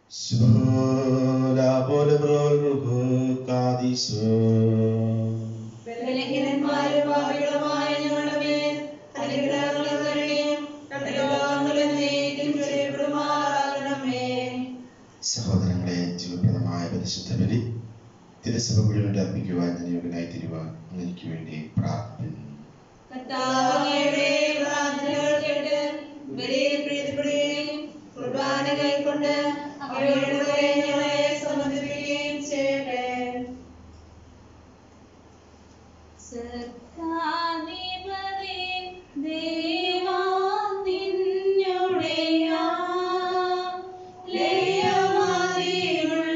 ബലഹീനന്മാരും പാപികളുമായ ഞങ്ങളുടെ മേൽ അനുഗ്രഹങ്ങളും കരുണയും കടലോളങ്ങളും എന്നേക്കും ചെയ്യപ്പെടുമാറാകണമേ. സഹോദരങ്ങളെ ജീവപ്രദമായ പരിശുദ്ധ ബലി തിരുസഭ മുഴുവൻ അർപ്പിക്കുവാൻ ഞാൻ യോഗ്യനായി തീരുവാൻ എനിക്ക് വേണ്ടി പ്രാർത്ഥിക്കുന്നു കർത്താവ് അങ്ങയുടെ പ്രാർത്ഥനകൾ കേട്ട് ബലിയിൽ പ്രീതിപ്പെടുകയും കുർബാന കൈക്കൊണ്ട് അങ്ങയുടെ കൂടെ ഞങ്ങളെ സമർപ്പിക്കുകയും ചെയ്യട്ടെ സത്താധിപതി ദേവാ നിന്നുടെയ ലയമതിരുൾ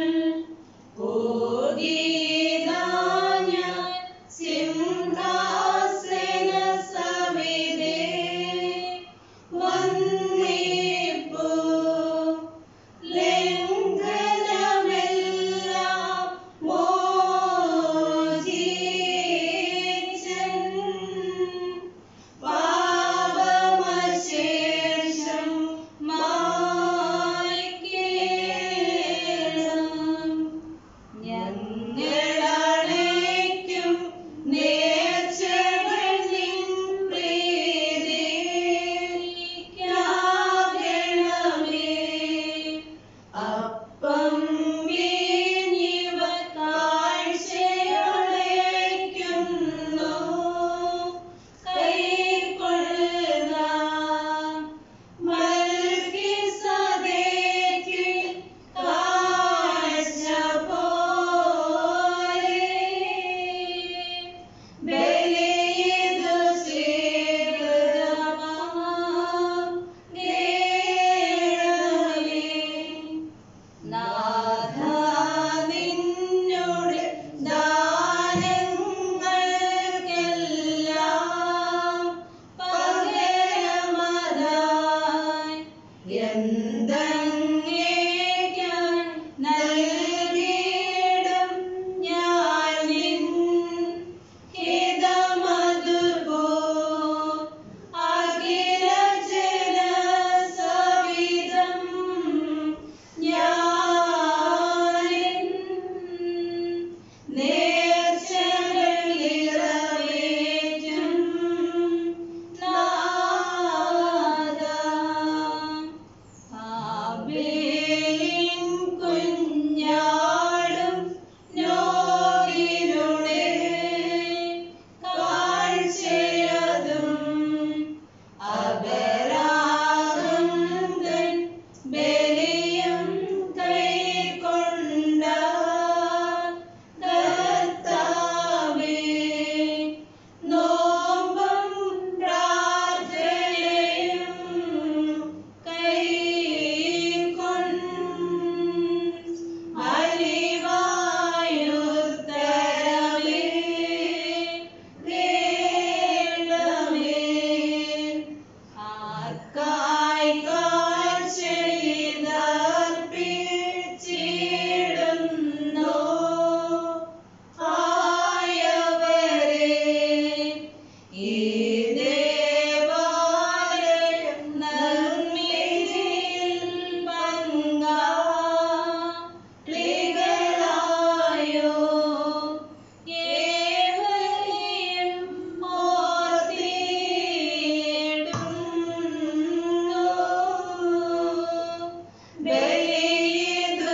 ഓഗീതാ ഞാൻ സിംഹാസന സവിതേ വന്നിപ്പോ ലംഘനമെല്ലാം മോചിച്ചൻ പാപമശേഷം മായ്ക്കേണം ഞങ്ങളണയ്ക്കും നേർച്ചകൾ നിൻ പ്രീതിക്കാകണമേ. അപ്പം വീഞ്ഞിവ കാഴ്ചയണയ്ക്കുന്നു. കൈക്കൊള്ളുക. മൽക്കിസദേക്കിൽ കാഴ്ച പോലെ ബലിയിതു സ്വീകൃതമാകണമേ. നാഥാ നിന്നോട് ദാനങ്ങൾക്കെല്ലാം പകരമതായി എന്തങ്ങേക്കാൻ നൽകിയിടും ഞാൻ നിൻ ഹിതമതുപോ അഖില ജനസവിധം ഞാനിൻ നേർച്ചകൾ നിറവേറ്റും നാഥാ ആബേലിൻ കുഞ്ഞാടും നോവിനുടെ കാഴ്ചയതും അപരാഗം തൻ ബലിയും കൈക്കൊണ്ട കർത്താവേ നോമ്പും പ്രാർത്ഥനയും കൈക്കൊണ്ട് അലിവായുത്തരമേ കേളമേ ആർക്കായി കാഴ്ചയിതർപ്പിച്ചിടുന്നോ ആയവരെ ഈ ദേവാലയം നന്മിതിയിൽ പങ്കാളികളായോ ഏവരെയും ഓർത്തിടുന്നു. ബലിയിതു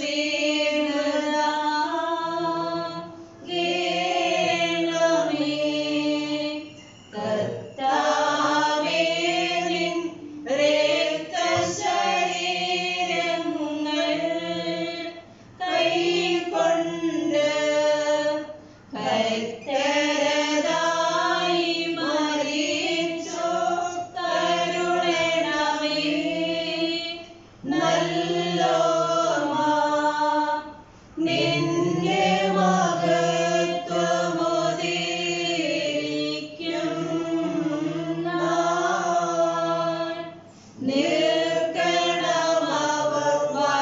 സ്വീകൃതമാകണമേ. കർത്താവേ നിൻ രക്തശരീരങ്ങൾ കൈക്കൊണ്ട് ഭക്തരതായി മരിച്ചു കരുണണമേ നല്ലോർമ്മ നിന്റെ മഹത്വമുദീക്കും നാൾ. നിൽക്കണമവർ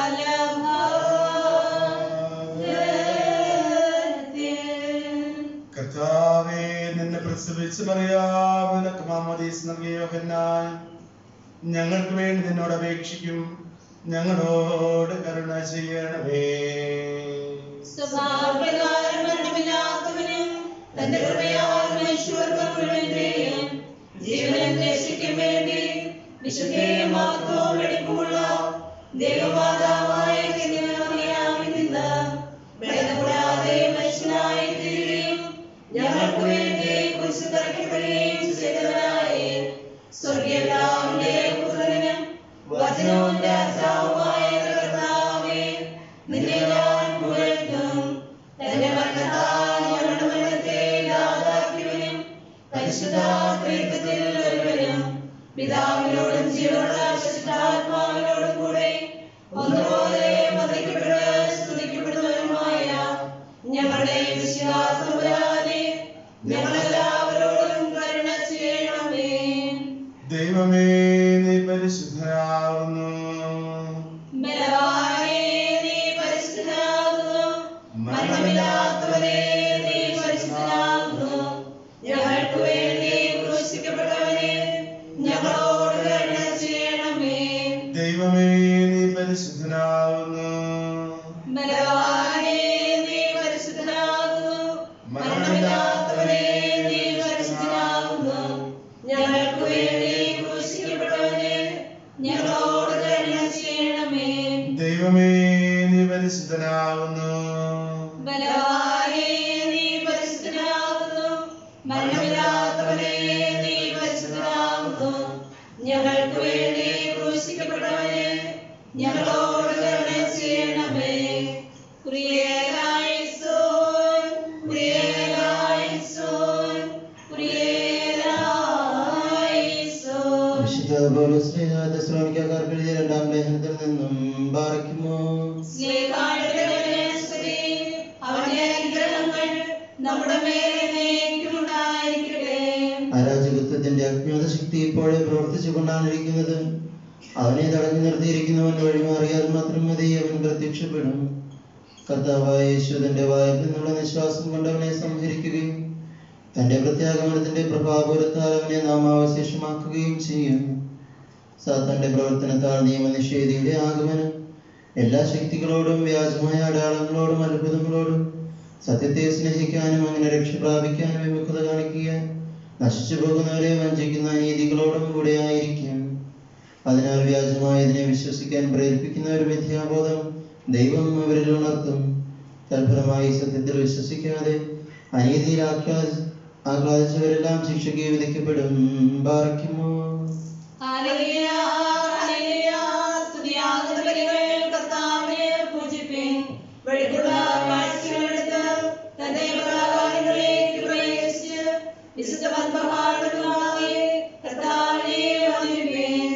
വലഭാഗത്തിൽ. കർത്താവേ നിന്നെ പ്രസവിച്ച് മറിയാം നിനക്ക് മാമോദീസ് നൽകിയ യോഹന്നാൻ ഞങ്ങൾക്ക് വേണ്ടി നിന്നോട് അപേക്ഷിക്കും ഞങ്ങളോട് കരുണ ചെയ്യണമേ സ്വഭാവപ്രകാരം മരണമില്ലാത്തവനും തന്റെ കൃപയാൽ മനുഷ്യവർഗം മുഴുവന്റെയും ജീവനം രക്ഷിക്കും വേണ്ടി വിശുദ്ധയും മഹത്വവും വെടിപ്പുമുള്ള ദൈവമാതാവായ കന്യാമറിയാമിൽ നിന്ന് ഭേദപ്പെടാതെ മനുഷ്യനായി തീരുകയും ഞങ്ങൾക്ക് വേണ്ടി കുരിശു തറയ്ക്കപ്പെടുകയും ചെയ്തവനായി സ്വർഗീയപിതാവിന്റെ പുത്രനും വചനവും രാജാവുമായ കർത്താവേ നിന്നെ ഞാൻ പുകഴ്ത്തും തന്റെ മരണത്താൽ ഞങ്ങളുടെ മരണത്തെ ഇല്ലാതാക്കിയവനും പരിശുദ്ധ ത്രിത്വത്തിൽ ഒരുവനും പിതാവിനോടും ജീവനുള്ള ശുദ്ധാത്മാവിനോടും കൂടെ ഒന്നുപോലെ വന്ദിക്കപ്പെട്ട് സ്തുതിക്കപ്പെടുന്നവനുമായ ഞങ്ങളുടെ വിശ്വാസമുരാനെ ഞങ്ങളെല്ലാവരോടും കരുണ ചെയ്യണമേ ദൈവമേ നീ പരിശുദ്ധനാകുന്നു ബലവാനേ നീ പരിശുദ്ധനാകുന്നു മരണമില്ലാത്തവനേ നീ പരിശുദ്ധനാകുന്നു ഞങ്ങൾക്ക് വേണ്ടി ക്രൂശിക്കപ്പെട്ടവനെ ഞങ്ങളോട് കരുണ ചെയ്യണമേ ദൈവമേ നീ പരിശുദ്ധനാകുന്നു ബലവാനേ നീ പരിശുദ്ധനാകുന്നു മരണമില്ലാത്തവനേ നീ പരിശുദ്ധനാകുന്നു ഞങ്ങൾക്ക് വേണ്ടി ക്രൂശിക്കപ്പെട്ടവനെ ഞങ്ങളോട് കരുണ ചെയ്യണമേ ദൈവമേ നീ പരിശുദ്ധനാകുന്നു ബലവാനേ നീ പരിശുദ്ധനാകുന്നു മരണമില്ലാത്തവനേ നീ പരിശുദ്ധനാകുന്നു ഞങ്ങൾക്ക് വേണ്ടി ക്രൂശിക്കപ്പെട്ടവനെ ഞങ്ങളോട് കരുണ ചെയ്യണമേ പ്രിയനായിസോൻ പ്രിയനായിസോൻ പ്രിയനായിസോൻ വിശുദ്ധ പൗലോസ് ശ്രീനാഥ ശ്രമിക്കാർക്ക് എഴുതിയ രണ്ടാം ലേഖനത്തിൽ നിന്നും പാറയ്ക്കുമോ സ്നേഹാഴകനെ സ്തുതി അവന്റെ അനുഗ്രഹങ്ങൾ നമ്മുടെ മേലേക്കും ഉണ്ടായിരിക്കട്ടെ അരാജകത്വത്തിന്റെ അജ്ഞാത ശക്തി ഇപ്പോഴേ പ്രവർത്തിച്ചു കൊണ്ടാണിരിക്കുന്നത് അവനെ തടഞ്ഞു നിർത്തിയിരിക്കുന്നവൻ വഴിമാറിയാൽ മാത്രം മതി അവൻ പ്രത്യക്ഷപ്പെടും കർത്താവായ യേശു തന്റെ വായിൽ നിന്നുള്ള നിശ്വാസം കൊണ്ട് അവനെ സംഹരിക്കുകയും തന്റെ പ്രത്യാഗമനത്തിന്റെ പ്രഭാപുരത്താൽ അവനെ നാമാവശേഷമാക്കുകയും ചെയ്യും സാത്താന്റെ പ്രവർത്തനത്താൽ നിയമനിഷേധിയുടെ ആഗമനം എല്ലാ ശക്തികളോടും വ്യാജമായ അടയാളങ്ങളോടും അത്ഭുതങ്ങളോടും സത്യത്തെ സ്നേഹിക്കാനും അങ്ങനെ രക്ഷ പ്രാപിക്കാനും വിമുഖത കാണിക്കുക നശിച്ചു പോകുന്നവരെ വഞ്ചിക്കുന്ന നീതികളോടും കൂടെ ആയിരിക്കും അതിനാൽ വ്യാജമായതിനെ വിശ്വസിക്കാൻ പ്രേരിപ്പിക്കുന്ന ഒരു മിഥ്യാബോധം ദൈവം അവരിൽ ഉണർത്തും തൽഫലമായി സത്യത്തിൽ വിശ്വസിക്കാതെ അനീതിയിൽ ആഹ്ലാദ ആഹ്ലാദിച്ചവരെല്ലാം ശിക്ഷയ്ക്ക് വിധിക്കപ്പെടും പാറയ്ക്കുമോ ഹല്ലേലൂയ ഹല്ലേലൂയ സ്തുതിയാകുന്ന ബലികൾ കർത്താവിനെ പൂജിപ്പിൻ വെളിക്കുള്ള കാഴ്ചകളെടുത്ത് തന്റെ പ്രകാരങ്ങളിലേക്ക് പ്രവേശിച്ച് വിശുദ്ധ പത്മഹാളുകളായി കർത്താവിനെ വന്ദിപ്പിൻ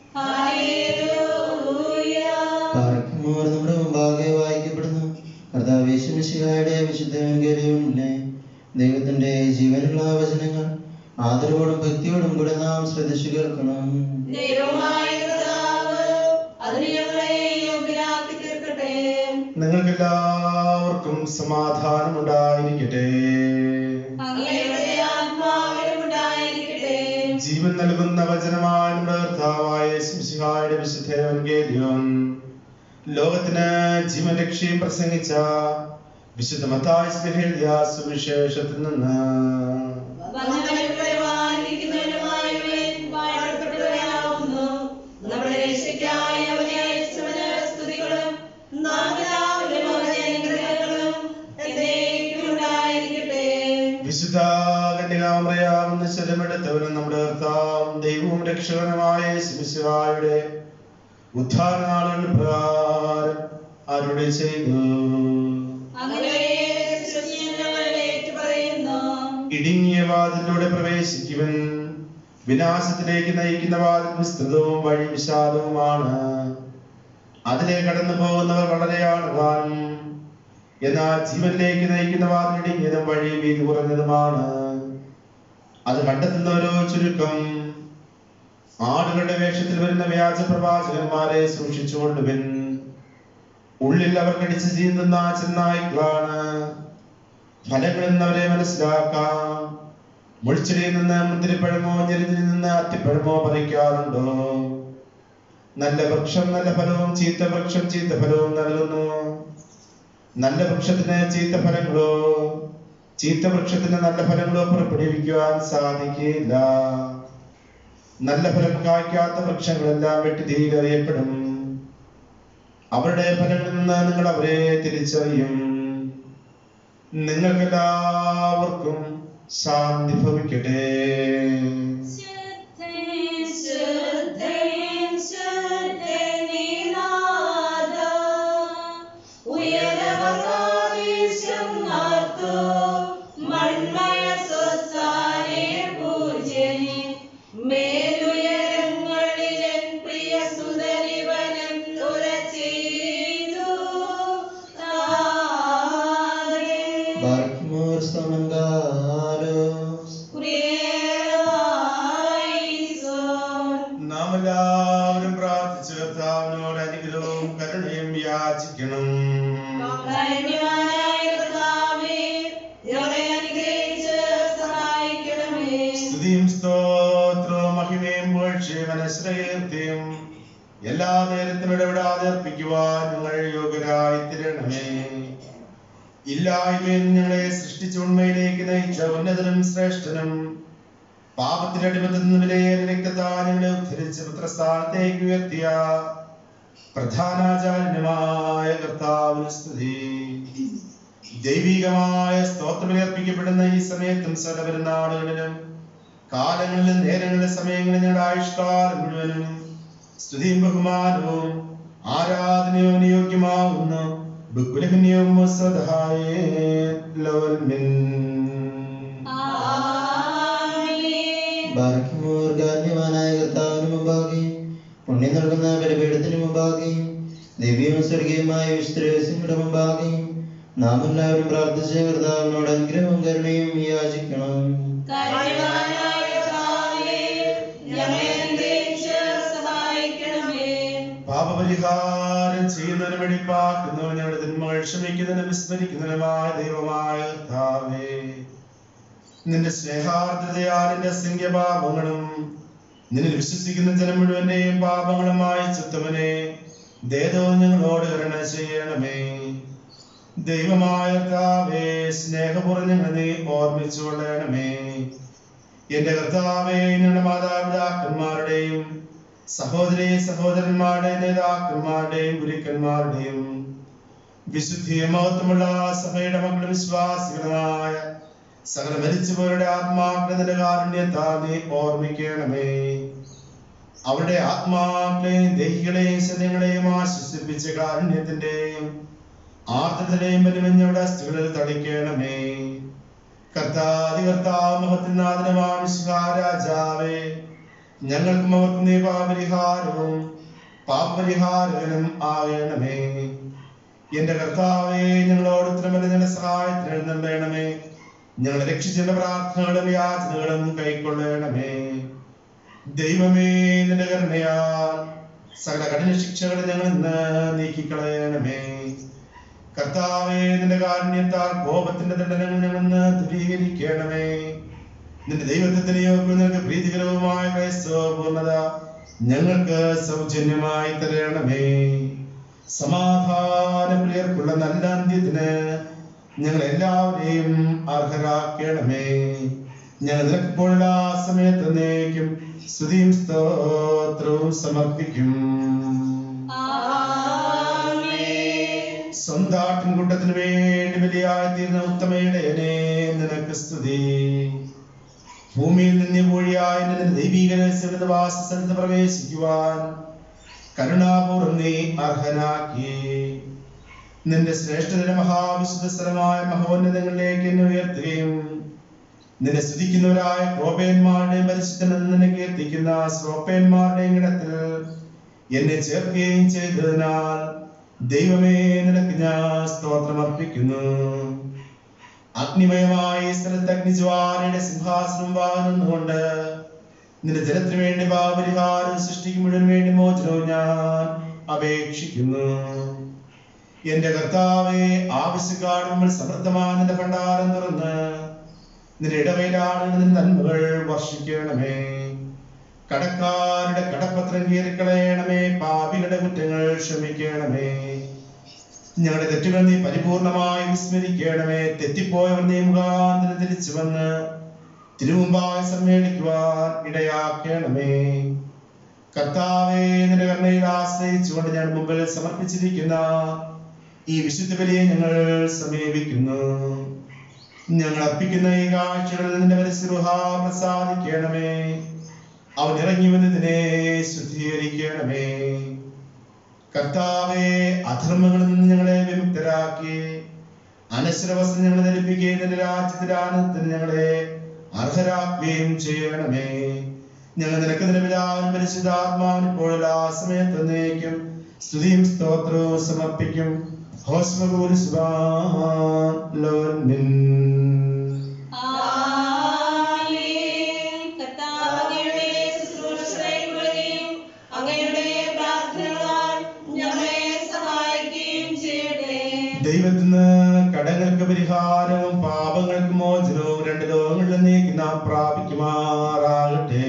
ഹല്ലേലൂയ പാറയ്ക്കുമോ നമ്മുടെ മുമ്പാകെ വായിക്കപ്പെടുന്നു കർത്താവ് യേശുമിശിഹായുടെ വിശുദ്ധ എവങ്കേലിയമില്ലേ ദൈവത്തിന്റെ ജീവനുള്ള വചനങ്ങൾ ആദരവോടും ഭക്തിയോടും കൂടെ നാം ശ്രദ്ധിച്ചു കേൾക്കണം ദൈവമായ കർത്താവ് അതിന് ഞങ്ങളെ യോഗ്യരാക്കി തീർക്കട്ടെ നിങ്ങൾക്കെല്ലാവർക്കും സമാധാനം ഉണ്ടായിരിക്കട്ടെ അങ്ങയുടെ ആത്മാവിലും ഉണ്ടായിരിക്കട്ടെ ജീവൻ നൽകുന്ന വചനമായ നമ്മുടെ കർത്താവായ ശിംശിഹായുടെ വിശുദ്ധ എവങ്കേലിയം ലോകത്തിന് ജീവൻ രക്ഷയും പ്രസംഗിച്ച വിശുദ്ധ മത്തായി സ്നേഹിയ സുവിശേഷത്തിൽ നിന്ന് വന്നവനും വരുവാനിരിക്കുന്നവനുമായവൻ വാഴ്ത്തപ്പെട്ടവനാവുന്നു. നമ്മുടെ രക്ഷയ്ക്കായി അവനെ അയച്ചവന് സ്തുതികളും നാം എല്ലാവരും അവന്റെ അനുഗ്രഹങ്ങളും എന്നേക്കും ഉണ്ടായിരിക്കട്ടെ. വിശുദ്ധ കന്യകാമറിയാവുന്ന ശരമെടുത്തവനും നമ്മുടെ കർത്താവും ദൈവവും രക്ഷകനുമായ ശിംശിഹായുടെ ഉദ്ധാരണ നാളുകൾ പ്രകാരം അരുളി ചെയ്തു അങ്ങനെ വിശ്വസിച്ച് ഞങ്ങൾ ഏറ്റുപറയുന്നു. ഇടുങ്ങിയ വാതിലൂടെ പ്രവേശിക്കുവൻ വിനാശത്തിലേക്ക് നയിക്കുന്ന വാതിൽ വിസ്തൃതവും വഴി വിശാലവുമാണ് അതിലെ കടന്നു പോകുന്നവർ വളരെയാണ് കാണും എന്നാൽ ജീവനിലേക്ക് നയിക്കുന്ന വാതിൽ ഇടുങ്ങിയതും വഴി വീതി കുറഞ്ഞതുമാണ് അത് കണ്ടെത്തുന്നവരോ ചുരുക്കം ആടുകളുടെ വേഷത്തിൽ വരുന്ന വ്യാജ പ്രവാചകന്മാരെ സൂക്ഷിച്ചുകൊണ്ടുവൻ ഉള്ളിൽ അവർ കടിച്ചു ചീന്തുന്ന ചെന്നായ്ക്കളാണ് ഫലങ്ങളിൽ നിന്ന് അവരെ മനസ്സിലാക്കാം മുൾച്ചെടിയിൽ നിന്ന് മുന്തിരിപ്പഴമോ ഞെരിഞ്ഞിൽ നിന്ന് അത്തിപ്പഴമോ പറിക്കാറുണ്ടോ നല്ല വൃക്ഷം നല്ല ഫലവും ചീത്ത വൃക്ഷം ചീത്ത ഫലവും നൽകുന്നു നല്ല വൃക്ഷത്തിന് ചീത്ത ഫലങ്ങളോ ചീത്ത വൃക്ഷത്തിന് നല്ല ഫലങ്ങളോ പുറപ്പെടുവിക്കുവാൻ സാധിക്കില്ല നല്ല ഫലം കായ്ക്കാത്ത വൃക്ഷങ്ങളെല്ലാം വെട്ടി തീരെറിയപ്പെടും അവരുടെ ഫലങ്ങളിൽ നിന്ന് നിങ്ങൾ അവരെ തിരിച്ചറിയും നിങ്ങൾക്കെല്ലാവർക്കും ശാന്തി ഭവിക്കട്ടെ മേലുയരങ്ങളിലെ പ്രിയ സുതരിവനം തുറച്ചെയ്തു താരേ ബാർക്കിമോർ സമങ്കാലോസ് നാം എല്ലാവരും പ്രാർത്ഥിച്ച് കർത്താവിനോട് അനുഗ്രഹവും കരുണയും യാചിക്കണം സ്തുതിയും സ്തോത്രവും മഹിമയും വീഴ്ചയും മനശ്രയത്തെയും എല്ലാ നേരത്തും ഇടപെടാതെ അർപ്പിക്കുവാൻ ഞങ്ങൾ യോഗ്യരായി തീരണമേ ഇല്ലായ്മയിൽ ഞങ്ങളെ സൃഷ്ടിച്ച ഉണ്മയിലേക്ക് നയിച്ച ഉന്നതനും ശ്രേഷ്ഠനും പാപത്തിന്റെ അടിമത്തിൽ നിന്ന് വിലയേറെ രക്തത്താൽ ഞങ്ങളെ ഉദ്ധരിച്ച് പുത്രസ്ഥാനത്തേക്ക് ഉയർത്തിയ പ്രധാനാചാര്യനുമായ കർത്താവിന് സ്തുതി ദൈവികമായ സ്തോത്രബലി അർപ്പിക്കപ്പെടുന്ന ഈ സമയത്തും സകലപെരുന്നാളുകളിലും കാലങ്ങളിലും നേരങ്ങളിലും സമയങ്ങളിലും ഞങ്ങളുടെ ആയുഷ്കാലം മുഴുവനും സ്തുതിയും ബഹുമാനവും ആരാധനയും അനുയോഗ്യമാകുന്നു ബുക്കുലഹന്യവും സ്വധായേ ലോൽമിൻ ബാർക്കിമോർ ഗാന്യവാനായ കർത്താവിന് മുമ്പാകെ പുണ്യം നൽകുന്ന ബലിപീഠത്തിന് മുമ്പാകെ ദിവ്യവും സ്വർഗീയമായ വിസ്തരവസ്യങ്ങളുടെ മുമ്പാകെ നാം എല്ലാവരും പ്രാർത്ഥിച്ച കർത്താവിനോട് അനുഗ്രഹവും കരുണയും യാചിക്കണം പാപപരിഹാരം ചെയ്യുന്നതിനും വെടിപ്പാക്കുന്നതിനും ഞങ്ങളുടെ തിന്മകൾ ക്ഷമിക്കുന്നതിനും വിസ്മരിക്കുന്നതിനുമായ ദൈവമായ കർത്താവേ നിന്റെ സ്നേഹാർദ്രതയാൽ എന്റെ അസംഖ്യ പാപങ്ങളും നിന്നിൽ വിശ്വസിക്കുന്ന ജനം മുഴുവന്റെയും പാപങ്ങളുമായി ചുത്തവനെ ദേതോ ഞങ്ങളോട് കരുണ ചെയ്യണമേ ദൈവമായ കർത്താവേ സ്നേഹപൂർവ്വം ഞങ്ങൾ നീ ഓർമ്മിച്ചു കൊള്ളണമേ എന്റെ കർത്താവേ ഞങ്ങളുടെ മാതാപിതാക്കന്മാരുടെയും സഹോദരി സഹോദരന്മാരുടെയും നേതാക്കന്മാരുടെയും ഗുരുക്കന്മാരുടെയും വിശുദ്ധിയ മഹത്വമുള്ള സഭയുടെ മക്കളും വിശ്വാസികളുമായ സകല മരിച്ചുപോരുടെ ആത്മാക്കളെ നിന്റെ കാരുണ്യത്താൽ നീ ഓർമ്മിക്കണമേ അവരുടെ ആത്മാക്കളെയും ദേഹികളെയും ശരീരങ്ങളെയും ആശ്വസിപ്പിച്ച കാരുണ്യത്തിന്റെയും ആർദ്രതയുടെയും പരിമഞ്ഞവിടെ അസ്ഥികളിൽ തളിക്കണമേ കർത്താതി കർത്താമഹത്തിനാഥനമായ രാജാവേ ഞങ്ങൾക്കും അവർക്കും നീ പാപരിഹാരവും പാപപരിഹാരകനും ആകണമേ എന്റെ കർത്താവേ ഞങ്ങളോട് ഉത്തരമല്ല ഞങ്ങളുടെ സഹായത്തിന് എഴുന്നള്ളണമേ ഞങ്ങളെ രക്ഷിച്ചതിന്റെ പ്രാർത്ഥനകളും യാചനകളും കൈക്കൊള്ളണമേ ദൈവമേ നിന്റെ കരുണയാൽ സകല കഠിന ശിക്ഷകൾ ഞങ്ങൾ ഇന്ന് നീക്കിക്കളയണമേ കർത്താവേ നിന്റെ കാരുണ്യത്താൽ കോപത്തിന്റെ ദണ്ഡനങ്ങൾ ഞങ്ങൾ ഇന്ന് ദൂരീകരിക്കണമേ നിന്റെ ദൈവത്വത്തിന് യോഗ്യവും നിനക്ക് പ്രീതികരവുമായ ക്രൈസ്തവ പൂർണ്ണത ഞങ്ങൾക്ക് സൗജന്യമായി തരണമേ സമാധാന പ്രിയർക്കുള്ള നല്ല അന്ത്യത്തിന് ഞങ്ങൾ എല്ലാവരെയും അർഹരാക്കണമേ ഞങ്ങൾ നിനക്കിപ്പോഴുള്ള ആ സമയത്ത് നേക്കും സ്തുതിയും സ്തോത്രവും സമർപ്പിക്കും സ്വന്താട്ടിൻ കൂട്ടത്തിന് വേണ്ടി ബലിയായി തീർന്ന ഉത്തമയുടെയനെ നിനക്ക് സ്തുതി ഭൂമിയിൽ നിന്ന് വഴിയായി നിന്റെ ദൈവീക രഹസ്യങ്ങളുടെ വാസസ്ഥലത്ത് പ്രവേശിക്കുവാൻ കരുണാപൂർവ്വം നീ അർഹനാക്കി നിന്റെ ശ്രേഷ്ഠതയുടെ മഹാവിശുദ്ധ സ്ഥലമായ മഹോന്നതങ്ങളിലേക്ക് എന്നെ ഉയർത്തുകയും നിന്നെ സ്തുതിക്കുന്നവരായ ക്രോപേന്മാരുടെയും പരിശുദ്ധനെന്ന് നിന്നെ കീർത്തിക്കുന്ന ശ്രോപ്പേന്മാരുടെയും ഇടത്തിൽ എന്നെ ചേർക്കുകയും ചെയ്തതിനാൽ ദൈവമേ നിനക്ക് ഞാൻ സ്തോത്രം അർപ്പിക്കുന്നു അഗ്നിമയമായ ഈ സ്ഥലത്ത് അഗ്നിജ്വാലയുടെ സിംഹാസനം വാങ്ങുന്നുകൊണ്ട് നിന്റെ ജനത്തിന് വേണ്ടി പാപരിഹാരം സൃഷ്ടിക്കും മുഴുവൻ വേണ്ടി മോചനവും ഞാൻ അപേക്ഷിക്കുന്നു എന്റെ കർത്താവെ ആവശ്യക്കാട് നമ്മൾ സമൃദ്ധമായ നിന്റെ ഭണ്ഡാരം തുറന്ന് നിന്റെ ഇടവയിലാണ് നിന്റെ നന്മകൾ വർഷിക്കണമേ കടക്കാരുടെ കടപ്പത്രം കീറിക്കളയണമേ പാപികളുടെ കുറ്റങ്ങൾ ക്ഷമിക്കണമേ ഞങ്ങളുടെ തെറ്റുകൾ നീ പരിപൂർണമായി വിസ്മരിക്കണമേ തെറ്റിപ്പോയവർ നീ മുഖാന്തരം തിരിച്ചു വന്ന് തിരുമുമ്പായി സമ്മേളിക്കുവാൻ ഇടയാക്കണമേ കർത്താവേ നിന്റെ കരുണയിൽ ആശ്രയിച്ചുകൊണ്ട് ഞാൻ മുമ്പിൽ സമർപ്പിച്ചിരിക്കുന്ന ഈ വിശുദ്ധ ബലിയെ ഞങ്ങൾ സമീപിക്കുന്നു ഞങ്ങൾ അർപ്പിക്കുന്ന ഈ കാഴ്ചകളിൽ നിന്റെ മനസ്സിലുഹ പ്രസാദിക്കണമേ അവൻ ഇറങ്ങി വന്നതിനെ ശുദ്ധീകരിക്കണമേ കർത്താവെ അധർമ്മങ്ങളിൽ നിന്ന് ഞങ്ങളെ വിമുക്തരാക്കി അനശ്വരവസ്ത്രം ഞങ്ങളെ ധരിപ്പിക്കുകയും നിന്റെ രാജ്യത്തിന്റെ ആനന്ദത്തിന് ഞങ്ങളെ അർഹരാക്കുകയും ചെയ്യണമേ ഞങ്ങൾ നിനക്ക് നിന്റെ പിതാവിനും പരിശുദ്ധാത്മാവിന് ഇപ്പോഴുള്ള ആ സമയത്ത് എന്നേക്കും സ്തുതിയും സ്തോത്രവും സമർപ്പിക്കും ആമേൻ. കർത്താവേ, അങ്ങയുടെ ശുശ്രൂഷകളെയും അങ്ങയുടെ പ്രാർത്ഥനകളാൽ ഞങ്ങളെ സഹായിക്കുകയും ചെയ്യട്ടെ ദൈവത്തിന് കടങ്ങൾക്ക് പരിഹാരവും പാപങ്ങൾക്ക് മോചനവും രണ്ട് ലോകങ്ങളിൽ നീക്കി നാം പ്രാപിക്കുമാറാകട്ടെ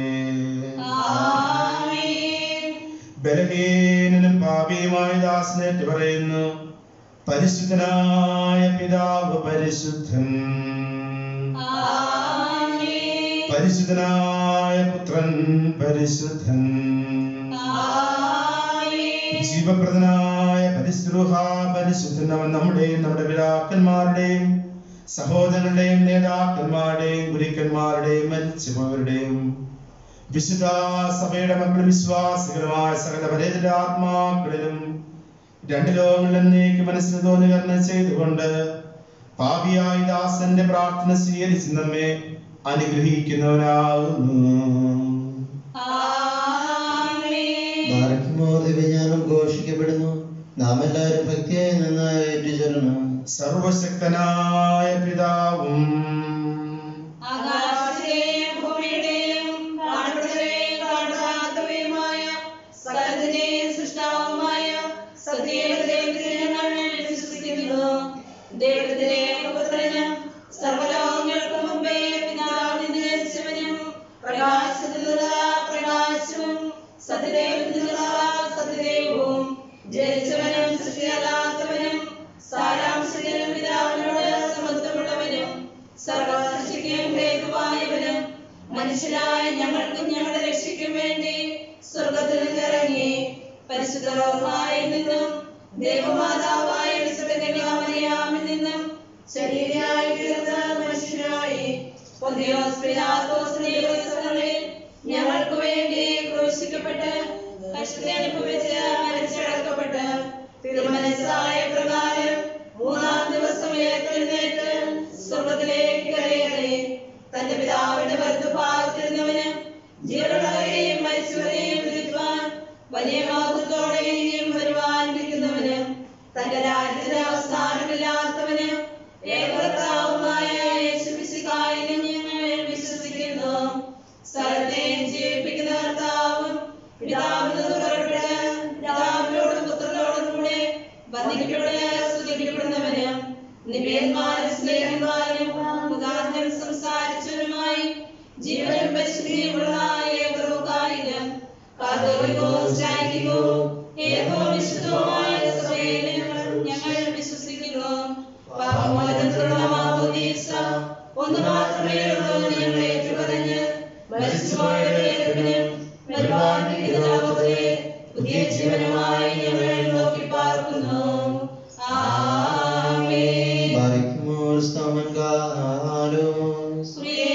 ആമേൻ. ബലഹീനനും പാപിയുമായ ദാസനേറ്റ് പറയുന്നു പരിശുദ്ധനായ പിതാവ് പരിശുദ്ധൻ ആമേൻ. പരിശുദ്ധനായ പുത്രൻ പരിശുദ്ധൻ ആമേൻ. ജീവപ്രദനായ പരിശുദ്ധ പരിശുദ്ധൻ അവൻ നമ്മുടെയും നമ്മുടെ പിതാക്കന്മാരുടെയും സഹോദരങ്ങളുടെയും നേതാക്കന്മാരുടെയും ഗുരുക്കന്മാരുടെയും മരിച്ചുപോയവരുടെയും വിശുദ്ധ സഭയുടെ മക്കളും വിശ്വാസികളുമായ സകല പരേതര ആത്മാക്കളിലും രണ്ട് ലോകങ്ങളിൽ എന്നേക്ക് മനസ്സിന് തോന്നുകരണ ചെയ്തുകൊണ്ട് പാപിയായ ദാസന്റെ പ്രാർത്ഥന സ്വീകരിച്ച് നമ്മെ അനുഗ്രഹിക്കുന്നവനാകുന്നു ആമേൻ. ബാറയ്ക്കുമോ ദിവ്യജ്ഞാനം ഘോഷിക്കപ്പെടുന്നു നാം എല്ലാവരും ഭക്തിയായി നിന്ന് ഏറ്റുചൊല്ലണം സർവശക്തനായ പിതാവും ആകാശത്തെയും ഭൂമിയുടെയും കാണപ്പെടുന്നവയും കാണപ്പെടാത്തവയുമായ സകലത്തിന്റെയും സൃഷ്ടാവുമായ സത്യദൈവത്തിൽ ഞങ്ങൾ വിശ്വസിക്കുന്നു ദൈവത്തിന്റെ പുത്രനും സർവലോകങ്ങൾക്ക് മുമ്പേ പിതാവിൽ നിന്ന് ജനിച്ചവനും പ്രകാശത്തിലുള്ള പ്രകാശവും സത്യദൈവത്തിലുള്ള സത്യദൈവവും ജനിച്ചവനും സൃഷ്ടിയല്ലാത്തവനും സാരാംശത്തിനും പിതാവിനോട് സമത്വമുള്ളവനും സർവസൃഷ്ടിക്കും ഹേതുവായവനും മനുഷ്യരായ ഞങ്ങൾക്കും ഞങ്ങളുടെ രക്ഷയ്ക്കും വേണ്ടി സ്വർഗത്തിൽ നിന്ന് ഇറങ്ങി പരിശുദ്ധ റോമായിൽ നിന്നും ദേവമാതാവായ വിശുദ്ധമറിയാമിൽ നിന്നും ശരീരമായി തീർന്ന മനുഷ്യരായി പൊന്തിയോസ് പിലാത്തോസിന്റെ ദിവസങ്ങളിൽ ഞങ്ങൾക്ക് വേണ്ടി ക്രൂശിക്കപ്പെട്ട് കഷ്ടത അനുഭവിച്ച് മരിച്ചടക്കപ്പെട്ട് തിരുമനസ്സായ പ്രകാരം മൂന്നാം ദിവസം ഉയർത്തെഴുന്നേറ്റ് സ്വർഗത്തിലേക്ക് കയറി തന്റെ പിതാവിന്റെ വലതുഭാഗത്തിരുന്നവന് ജീവനുള്ളവരെയും മരിച്ചവരെയും വിധിപ്പാൻ വലിയ മഹത്വത്തോടെ ഇനിയും വരുവാനിരിക്കുന്നവന് തന്റെ രാജ്യത്തിന്റെ അവസാനമില്ലാത്തവന് ഏകർത്താവുമായ യേശുമിശിഹായിലും ഞങ്ങൾ വിശ്വസിക്കുന്നു സകലത്തെയും ജീവിപ്പിക്കുന്ന കർത്താവും പിതാവിന് പുറപ്പെട്ട് പിതാവിനോടും പുത്രനോടും കൂടെ വന്ദിക്കപ്പെട്ട് സ്തുതിക്കപ്പെടുന്നവനും നിവേന്മാരും സ്നേഹന്മാരും മുഖാന്തരം സംസാരിച്ചവരുമായി ജീവനും പരിശുദ്ധിയുമുള്ള ഏകലോകായിലും കാതോലികോ ഏകോ വിശുദ്ധവുമായ സഭയിൽ ഞങ്ങൾ വിശ്വസിക്കുന്നു പാപമോചനത്തിലുള്ള മാമോദീസ ഒന്ന് മാത്രമേ ഉള്ളൂ ഞങ്ങൾ ഏറ്റുപറഞ്ഞ് മരിച്ചുപോയവരെയും വരുവാനിരിക്കുന്ന ലോകത്തിലെ പുതിയ ജീവനുമായി ഞങ്ങൾ നോക്കി പാർക്കുന്നു ആമേൻ ബാറയ്ക്കുമോ സ്തമൻ കാലോസ്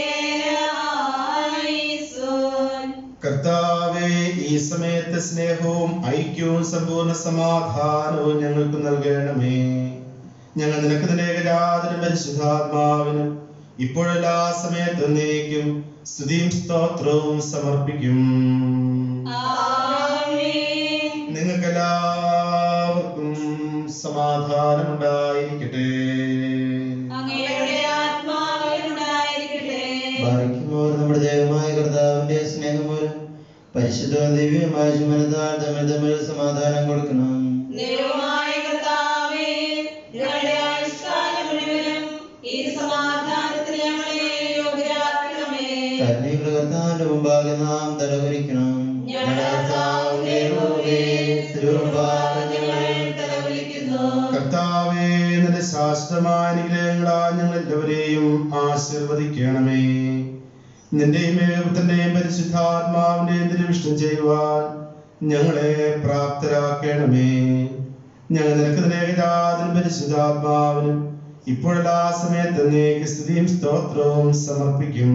പ്രിയനായിസോൻ കർത്താവെ ഈ സമയത്ത് സ്നേഹവും ഐക്യവും സമ്പൂർണ്ണ സമാധാനവും ഞങ്ങൾക്ക് നൽകണമേ ഞങ്ങൾ നിനക്ക് നിന്റെ ഏകജാതനും പരിശുദ്ധാത്മാവിനും ഇപ്പോഴെല്ലാ സമയത്ത് എന്നേക്കും സ്തുതിയും സ്തോത്രവും സമർപ്പിക്കും ആമേൻ നിങ്ങൾക്കെല്ലാവർക്കും സമാധാനമുണ്ടായിരിക്കട്ടെ അങ്ങയുടെ ആത്മാവിനുണ്ടായിരിക്കട്ടെ ബാറയ്ക്കുമോ നമ്മുടെ ദൈവമായ കർത്താവിന്റെ സ്നേഹം മൂലം പരിശുദ്ധവും ദിവ്യമായ ചുമനത്താൽ തമ്മിൽ തമ്മിൽ സമാധാനം കൊടുക്കണം ദൈവമായ കർത്താവേ ഞങ്ങളുടെ ആയുഷ്കാലം മുഴുവനും ഈ സമാധാനത്തിന് ഞങ്ങളെ യോഗ്യരാക്കണമേ കരുണയുള്ള നമ്മുടെ കർത്താവിന്റെ മുമ്പാകെ നാം തലകുനിക്കണം ഞങ്ങളുടെ കർത്താവിന്റെ യഹോവേ, തിരുമുമ്പാകെ ഞങ്ങൾ തലകുനിക്കുന്നു. കർത്താവേ നിന്റെ ശാസ്ത്രമായ അനുഗ്രഹങ്ങളാൽ ഞങ്ങൾ എല്ലാവരെയും ആശീർവദിക്കണമേ നിന്റെയും ഏകത്തിന്റെയും പരിശുദ്ധാത്മാവിന്റെയും തിരുവിഷ്ടം ചെയ്യുവാൻ ഞങ്ങളെ പ്രാപ്തരാക്കണമേ ഞങ്ങൾ നിനക്ക് ഏകജാതനും പരിശുദ്ധാത്മാവിനും ഇപ്പോഴെല്ലാ സമയത്ത് നീക്ക് സ്തുതിയും സ്തോത്രവും സമർപ്പിക്കും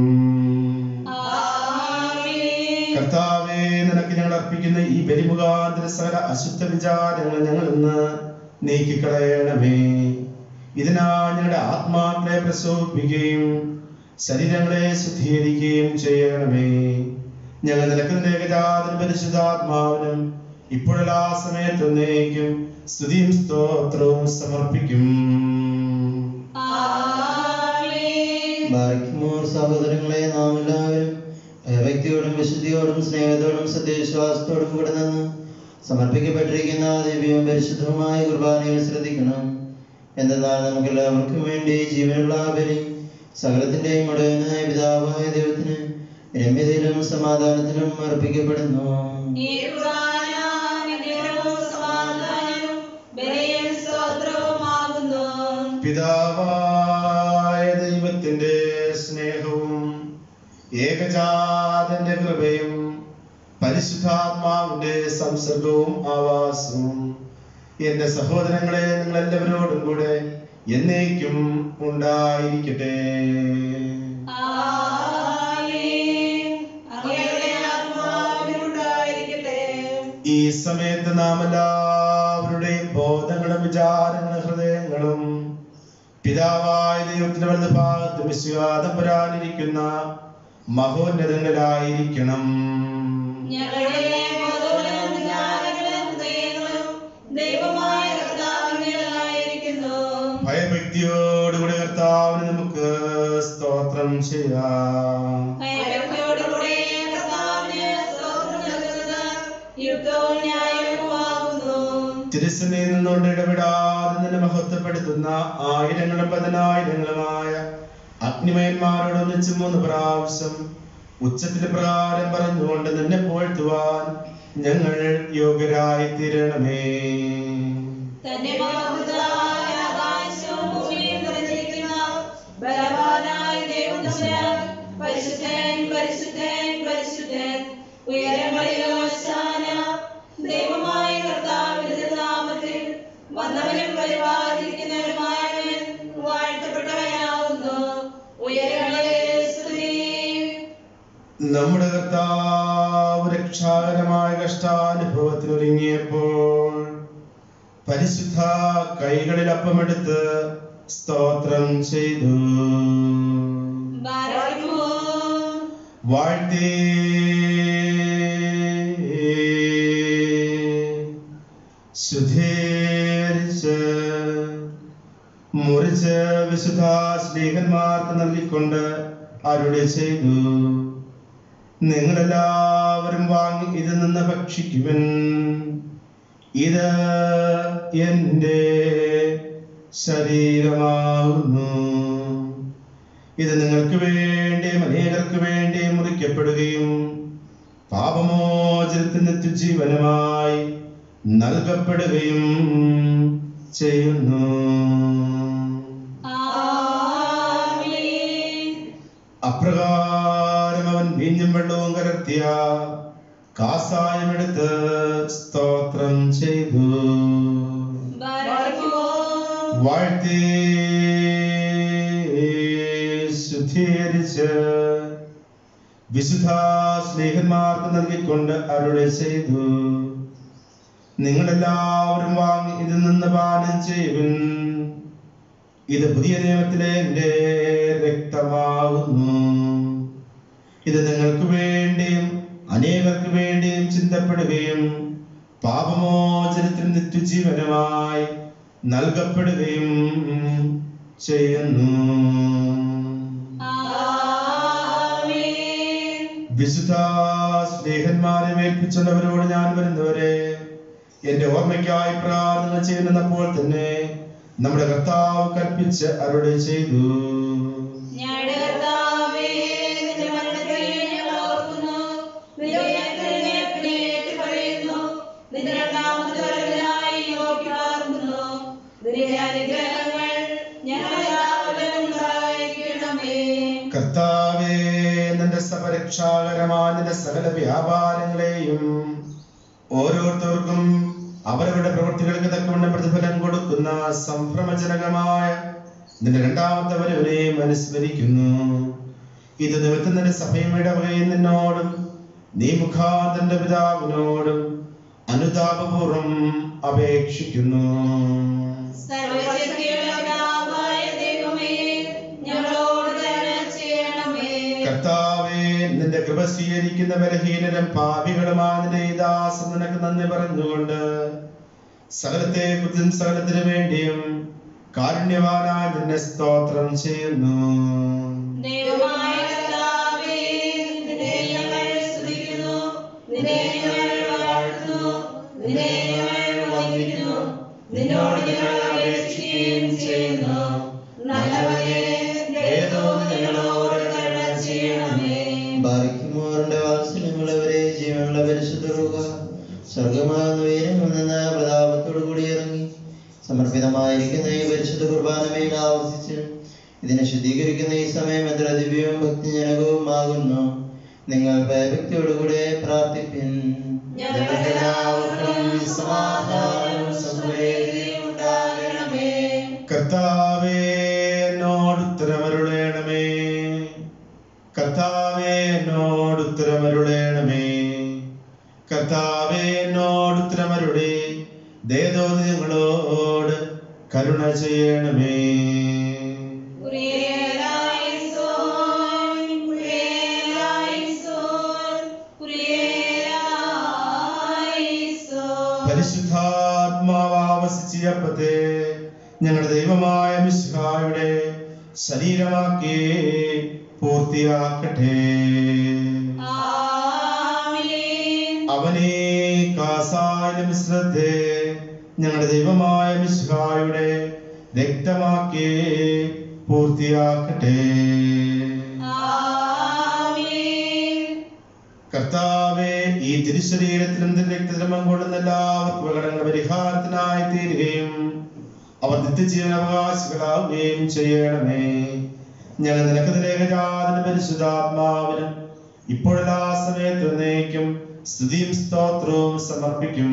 ആമേൻ. കർത്താവേ നിനക്ക് ഞങ്ങൾ അർപ്പിക്കുന്ന ഈ ബലിമുഖാന്തര സകല അശുദ്ധ വിചാരങ്ങൾ ഞങ്ങൾ ഇന്ന് നീക്കിക്കളയണമേ ഇതിനാ ഞങ്ങളുടെ ആത്മാക്കളെ പ്രസവിപ്പിക്കുകയും ശരീരങ്ങളെ ശുദ്ധീകരിക്കുകയും ചെയ്യണമേ ഞങ്ങൾ നിനക്ക് ഏകജാതനും പരിശുദ്ധാത്മാവിനും ഇപ്പോഴെല്ലാ സമയത്തും നീക്കും സ്തുതിയും സ്തോത്രവും സമർപ്പിക്കും ആമേൻ. ബാരിക്കുമോർ സഹോദരങ്ങളെ നാം എല്ലാവരും ഭയഭക്തിയോടും വിശുദ്ധിയോടും സ്നേഹത്തോടും സത്യവിശ്വാസത്തോടും കൂടെ നിന്ന് സമർപ്പിക്കപ്പെട്ടിരിക്കുന്ന ദിവ്യവും പരിശുദ്ധവുമായ കുർബാനയിൽ ശ്രദ്ധിക്കണം എന്തെന്നാൽ നമുക്ക് എല്ലാവർക്കും വേണ്ടി ജീവനുള്ള ആ ബലി സകലത്തിന്റെയും ഉടയനായ പിതാവായ ദൈവത്തിന് രമ്യതയിലും സമാധാനത്തിലും അർപ്പിക്കപ്പെടുന്നു ഈ കുർബാന അനുഗ്രഹവും സമാധാനവും ബലിയും സ്തോത്രവുമാകുന്നു. പിതാവായ ദൈവത്തിന്റെ സ്നേഹവും ഏകജാതന്റെ കൃപയും പരിശുദ്ധാത്മാവിന്റെ സംസർഗവും ആവാസവും എന്റെ സഹോദരങ്ങളെ നിങ്ങൾ എല്ലാവരോടും കൂടെ എന്നേക്കും ഉണ്ടായിരിക്കട്ടെ ആമേൻ. അങ്ങയുടെ ആത്മാവിനുണ്ടായിരിക്കട്ടെ. ഈ സമയത്ത് നാം എല്ലാവരുടെയും ബോധങ്ങളും വിചാരങ്ങളും ഹൃദയങ്ങളും പിതാവായ ദൈവത്തിന്റെ വലത് ഭാഗത്ത് വിശ്വാസം വരാനിരിക്കുന്ന മഹോന്നതങ്ങളിലായിരിക്കണം ഞങ്ങളുടെ ബോധങ്ങളും വിചാരങ്ങളും ഹൃദയങ്ങളും ദൈവമായ കർത്താവിനായിരിക്കുന്നു. ഭയഭക്തിയോടുകൂടി കർത്താവിന് നമുക്ക് സ്തോത്രം ചെയ്യാം ഭയഭക്തിയോടുകൂടി കർത്താവിന് സ്തോത്രം നൽകുന്നത് യുക്തവും ന്യായവുമാകുന്നു. തിരുസനയിൽ നിന്നുകൊണ്ട് ഇടപെടാതെ നിന്നെ മഹത്വപ്പെടുത്തുന്ന ആയിരങ്ങളും പതിനായിരങ്ങളുമായ അഗ്നിമയന്മാരോട് ഒന്നിച്ച് മൂന്ന് പ്രാവശ്യം ഉച്ചത്തിൽ പ്രകാരം പറഞ്ഞുകൊണ്ട് നിന്നെ പുകഴ്ത്തുവാൻ ഞങ്ങൾ യോഗ്യരായി തീരണമേ തന്റെ മഹത്തായ ആകാശവും ഭൂമിയും നിറഞ്ഞിരിക്കുന്ന ബലവാനായ ദൈവം തമ്പുരാൻ പരിശുദ്ധൻ പരിശുദ്ധൻ പരിശുദ്ധൻ ഉയരങ്ങളിലോ ശാന ദൈവമായ കർത്താവിന്റെ നാമത്തിൽ വന്നവനും പരിപാലിക്കുന്നവരുമായവൻ വാഴ്ത്തപ്പെട്ടവനാവുന്നു ഉയരങ്ങളിലെ സ്തുതി നമ്മുടെ കർത്താവ് രക്ഷാകരമായ കഷ്ടാനുഭവത്തിന് ഒരുങ്ങിയപ്പോൾ പരിശുദ്ധ കൈകളിൽ അപ്പമെടുത്ത് സ്തോത്രം ചെയ്തു ബാരക്കുമോ വാഴ്ത്തി ശുദ്ധീകരിച്ച് മുറിച്ച് വിശുദ്ധ സ്നേഹന്മാർക്ക് നൽകിക്കൊണ്ട് അരുളി ചെയ്തു നിങ്ങളെല്ലാവരും വാങ്ങി ഇതിൽ നിന്ന് ഭക്ഷിക്കുവൻ ഇത് എൻ്റെ ശരീരമാകുന്നു ഇത് നിങ്ങൾക്ക് വേണ്ടിയും അനേകർക്ക് വേണ്ടിയും മുറിക്കപ്പെടുകയും പാപമോചനത്തിന് നിത്യജീവനമായി നൽകപ്പെടുകയും ചെയ്യുന്നു ആമേൻ അപ്രകാരം അവൻ വീഞ്ഞും വെള്ളവും കലർത്തിയ കാസായമെടുത്ത് സ്തോത്രം ചെയ്തു ബാരക്കുമോ വാഴ്ത്തി ശുദ്ധീകരിച്ച് വിശുദ്ധ സ്നേഹന്മാർക്ക് നൽകിക്കൊണ്ട് അരുളി ചെയ്തു നിങ്ങളെല്ലാവരും വാങ്ങി ഇതിൽ നിന്ന് പാനം ചെയ്യുവിൻ ഇത് പുതിയ നിയമത്തിലെ എൻ്റെ രക്തമാകുന്നു ഇത് നിങ്ങൾക്ക് വേണ്ടിയും അനേകർക്ക് വേണ്ടിയും ചിന്തപ്പെടുകയും പാപമോചനത്തിന് നിത്യജീവനമായി നൽകപ്പെടുകയും ചെയ്യുന്നു ആമേൻ വിശുദ്ധ സ്നേഹന്മാരെ ഏൽപ്പിച്ചുള്ളവരോട് ഞാൻ വരുന്നവരെ എന്റെ ഓർമ്മയ്ക്കായി പ്രാർത്ഥന ചെയ്യുന്നപ്പോൾ തന്നെ നമ്മുടെ കർത്താവ് കൽപ്പിച്ച് അരുളി ചെയ്തു ഞങ്ങളുടെ കർത്താവേ, നിന്റെ മരണത്തെ ഞങ്ങൾ കർത്താവേ നിന്റെ സപരക്ഷാകരമായ നിന്റെ സകല വ്യാപാരങ്ങളെയും ഓരോരുത്തർക്കും അവരവരുടെ പ്രവൃത്തികൾക്ക് തക്കവണ്ണം പ്രതിഫലം കൊടുക്കുന്ന സംഭ്രമജനകമായ നിന്റെ രണ്ടാമത്തെ വരവിനെയും അനുസ്മരിക്കുന്നു ഇത് നിമിത്തം നിന്റെ സഭയുടെ വകയിൽ നിന്നോടും നീ മുഖാന്തന്റെ പിതാവിനോടും അനുതാപപൂർവം അപേക്ഷിക്കുന്നു സർവശക്തിയുള്ള പിതാവായ ദൈവമേ, ഞങ്ങളോട് കരുണ ചെയ്യണമേ. കർത്താവേ നിന്റെ കൃപ സ്വീകരിക്കുന്ന ബലഹീനരും പാപികളുമായ നിന്റെ ഈ ദാസൻ നിനക്ക് നന്ദി പറഞ്ഞുകൊണ്ട് സകലത്തെ കുറിച്ചും സകലത്തിനു വേണ്ടിയും കാരുണ്യവാനായ നിന്നെ സ്തോത്രം ചെയ്യുന്നു ദൈവമായ കർത്താവേ, നിന്നെ ഞങ്ങൾ സ്തുതിക്കുന്നു, നിന്നെ ഞങ്ങൾ വാഴ്ത്തുന്നു, നിന്നെ ഞങ്ങൾ വന്ദിക്കുന്നു, നിന്നോട് ഞങ്ങൾ അപേക്ഷിക്കുകയും ചെയ്യുന്നു നല്ലവനെ ദൈവം ഞങ്ങളോട് കരുണ ചെയ്യണമേ ബാരിക്കുമോറിന്റെ വാത്സല്യമുള്ളവരെ ജീവനുള്ള പരിശുദ്ധ സ്വർഗമാകുന്ന ഉയരങ്ങളിൽ നിന്ന് പ്രതാപത്തോടു കൂടി ഇറങ്ങി സമർപ്പിതമായിരിക്കുന്ന ഈ പരിശുദ്ധ കുർബാനമേൽ ആവർത്തിച്ച് ഇതിനെ ശുദ്ധീകരിക്കുന്ന ഈ സമയം എത്ര ദിവ്യവും ഭക്തിജനകവുമാകുന്നു നിങ്ങൾ ഭയഭക്തിയോടുകൂടെ പ്രാർത്ഥിപ്പിൻ ഞങ്ങൾക്കെല്ലാവർക്കും സമാധാനവും സമൃദ്ധിയും ഉണ്ടാകണമേ കർത്താവേ എന്നോട് ഉത്തരമരുളേണമേ കർത്താവേ എന്നോട് ഉത്തരമരുളേണമേ കർത്താവേ എന്നോട് ഉത്തരമരുളി ദേദോദ്യങ്ങളോട് കരുണ ചെയ്യണമേ കുരിയേലായിസോൻ, കുരിയേലായിസോൻ, കുരിയേലായിസോൻ. പരിശുദ്ധാത്മാവാവസിച്ചപ്പത്തെ ഞങ്ങളുടെ ദൈവമായ മിശിഹായുടെ ശരീരമാക്കി പൂർത്തിയാക്കട്ടെ ആമേൻ. അവനെ കാസായ മിശ്രത്തെ ഞങ്ങളുടെ ദൈവമായ മിശിഹായുടെ രക്തമാക്കി പൂർത്തിയാക്കട്ടെ ആമേൻ. കർത്താവെ ഈ തിരുശരീരത്തിലും രക്തത്തിലും പങ്കുകൊള്ളുന്ന എല്ലാവർക്കും അപകടങ്ങളുടെ പരിഹാരത്തിനായി തീരുകയും അവർ നിത്യജീവന അവകാശികളാവുകയും ചെയ്യണമേ ഞങ്ങൾ നിനക്ക് ഏകജാതന പരിശുദ്ധാത്മാവിനും ഇപ്പോഴെല്ലാ സമയത്തും എന്നേക്കും സ്തുതിയും സ്തോത്രവും സമർപ്പിക്കും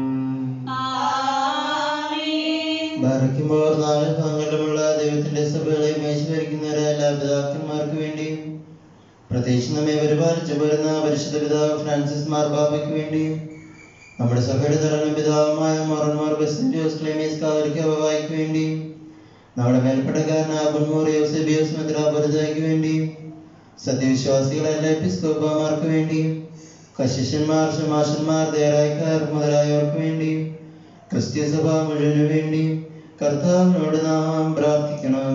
ആമേൻ. ബാരക്കുമ്പോൾ നാല് ഭാഗങ്ങളിലുമുള്ള ദൈവത്തിന്റെ സഭകളെ മേശഭരിക്കുന്നവരെ എല്ലാ പിതാക്കന്മാർക്ക് വേണ്ടിയും പ്രത്യേകിച്ച് നമ്മെ പരിപാലിച്ചു പോരുന്ന പരിശുദ്ധ പിതാവ് ഫ്രാൻസിസ് മാർബാബയ്ക്ക് വേണ്ടിയും നമ്മുടെ സഭയുടെ തലവനും പിതാവുമായ മോറന്മാർ ബെസ്റ്റിയോസ് ക്ലെമീസ് കാവലിക്കാവായ്ക്ക് വേണ്ടിയും നമ്മുടെ മേൽപ്പട്ടക്കാരനായ ബുൺമോർ യോസെബിയോസ് മെത്രാപരിതയ്ക്ക് വേണ്ടിയും സത്യവിശ്വാസികളെല്ലാ എപ്പിസ്കോപ്പമാർക്ക് വേണ്ടിയും കശിഷ്യന്മാർ ശമാശന്മാർ ദേറായിക്കാർ മുതലായവർക്ക് വേണ്ടിയും ക്രിസ്ത്യ സഭ മുഴുവനു വേണ്ടിയും കർത്താവിനോട് നാം പ്രാർത്ഥിക്കണം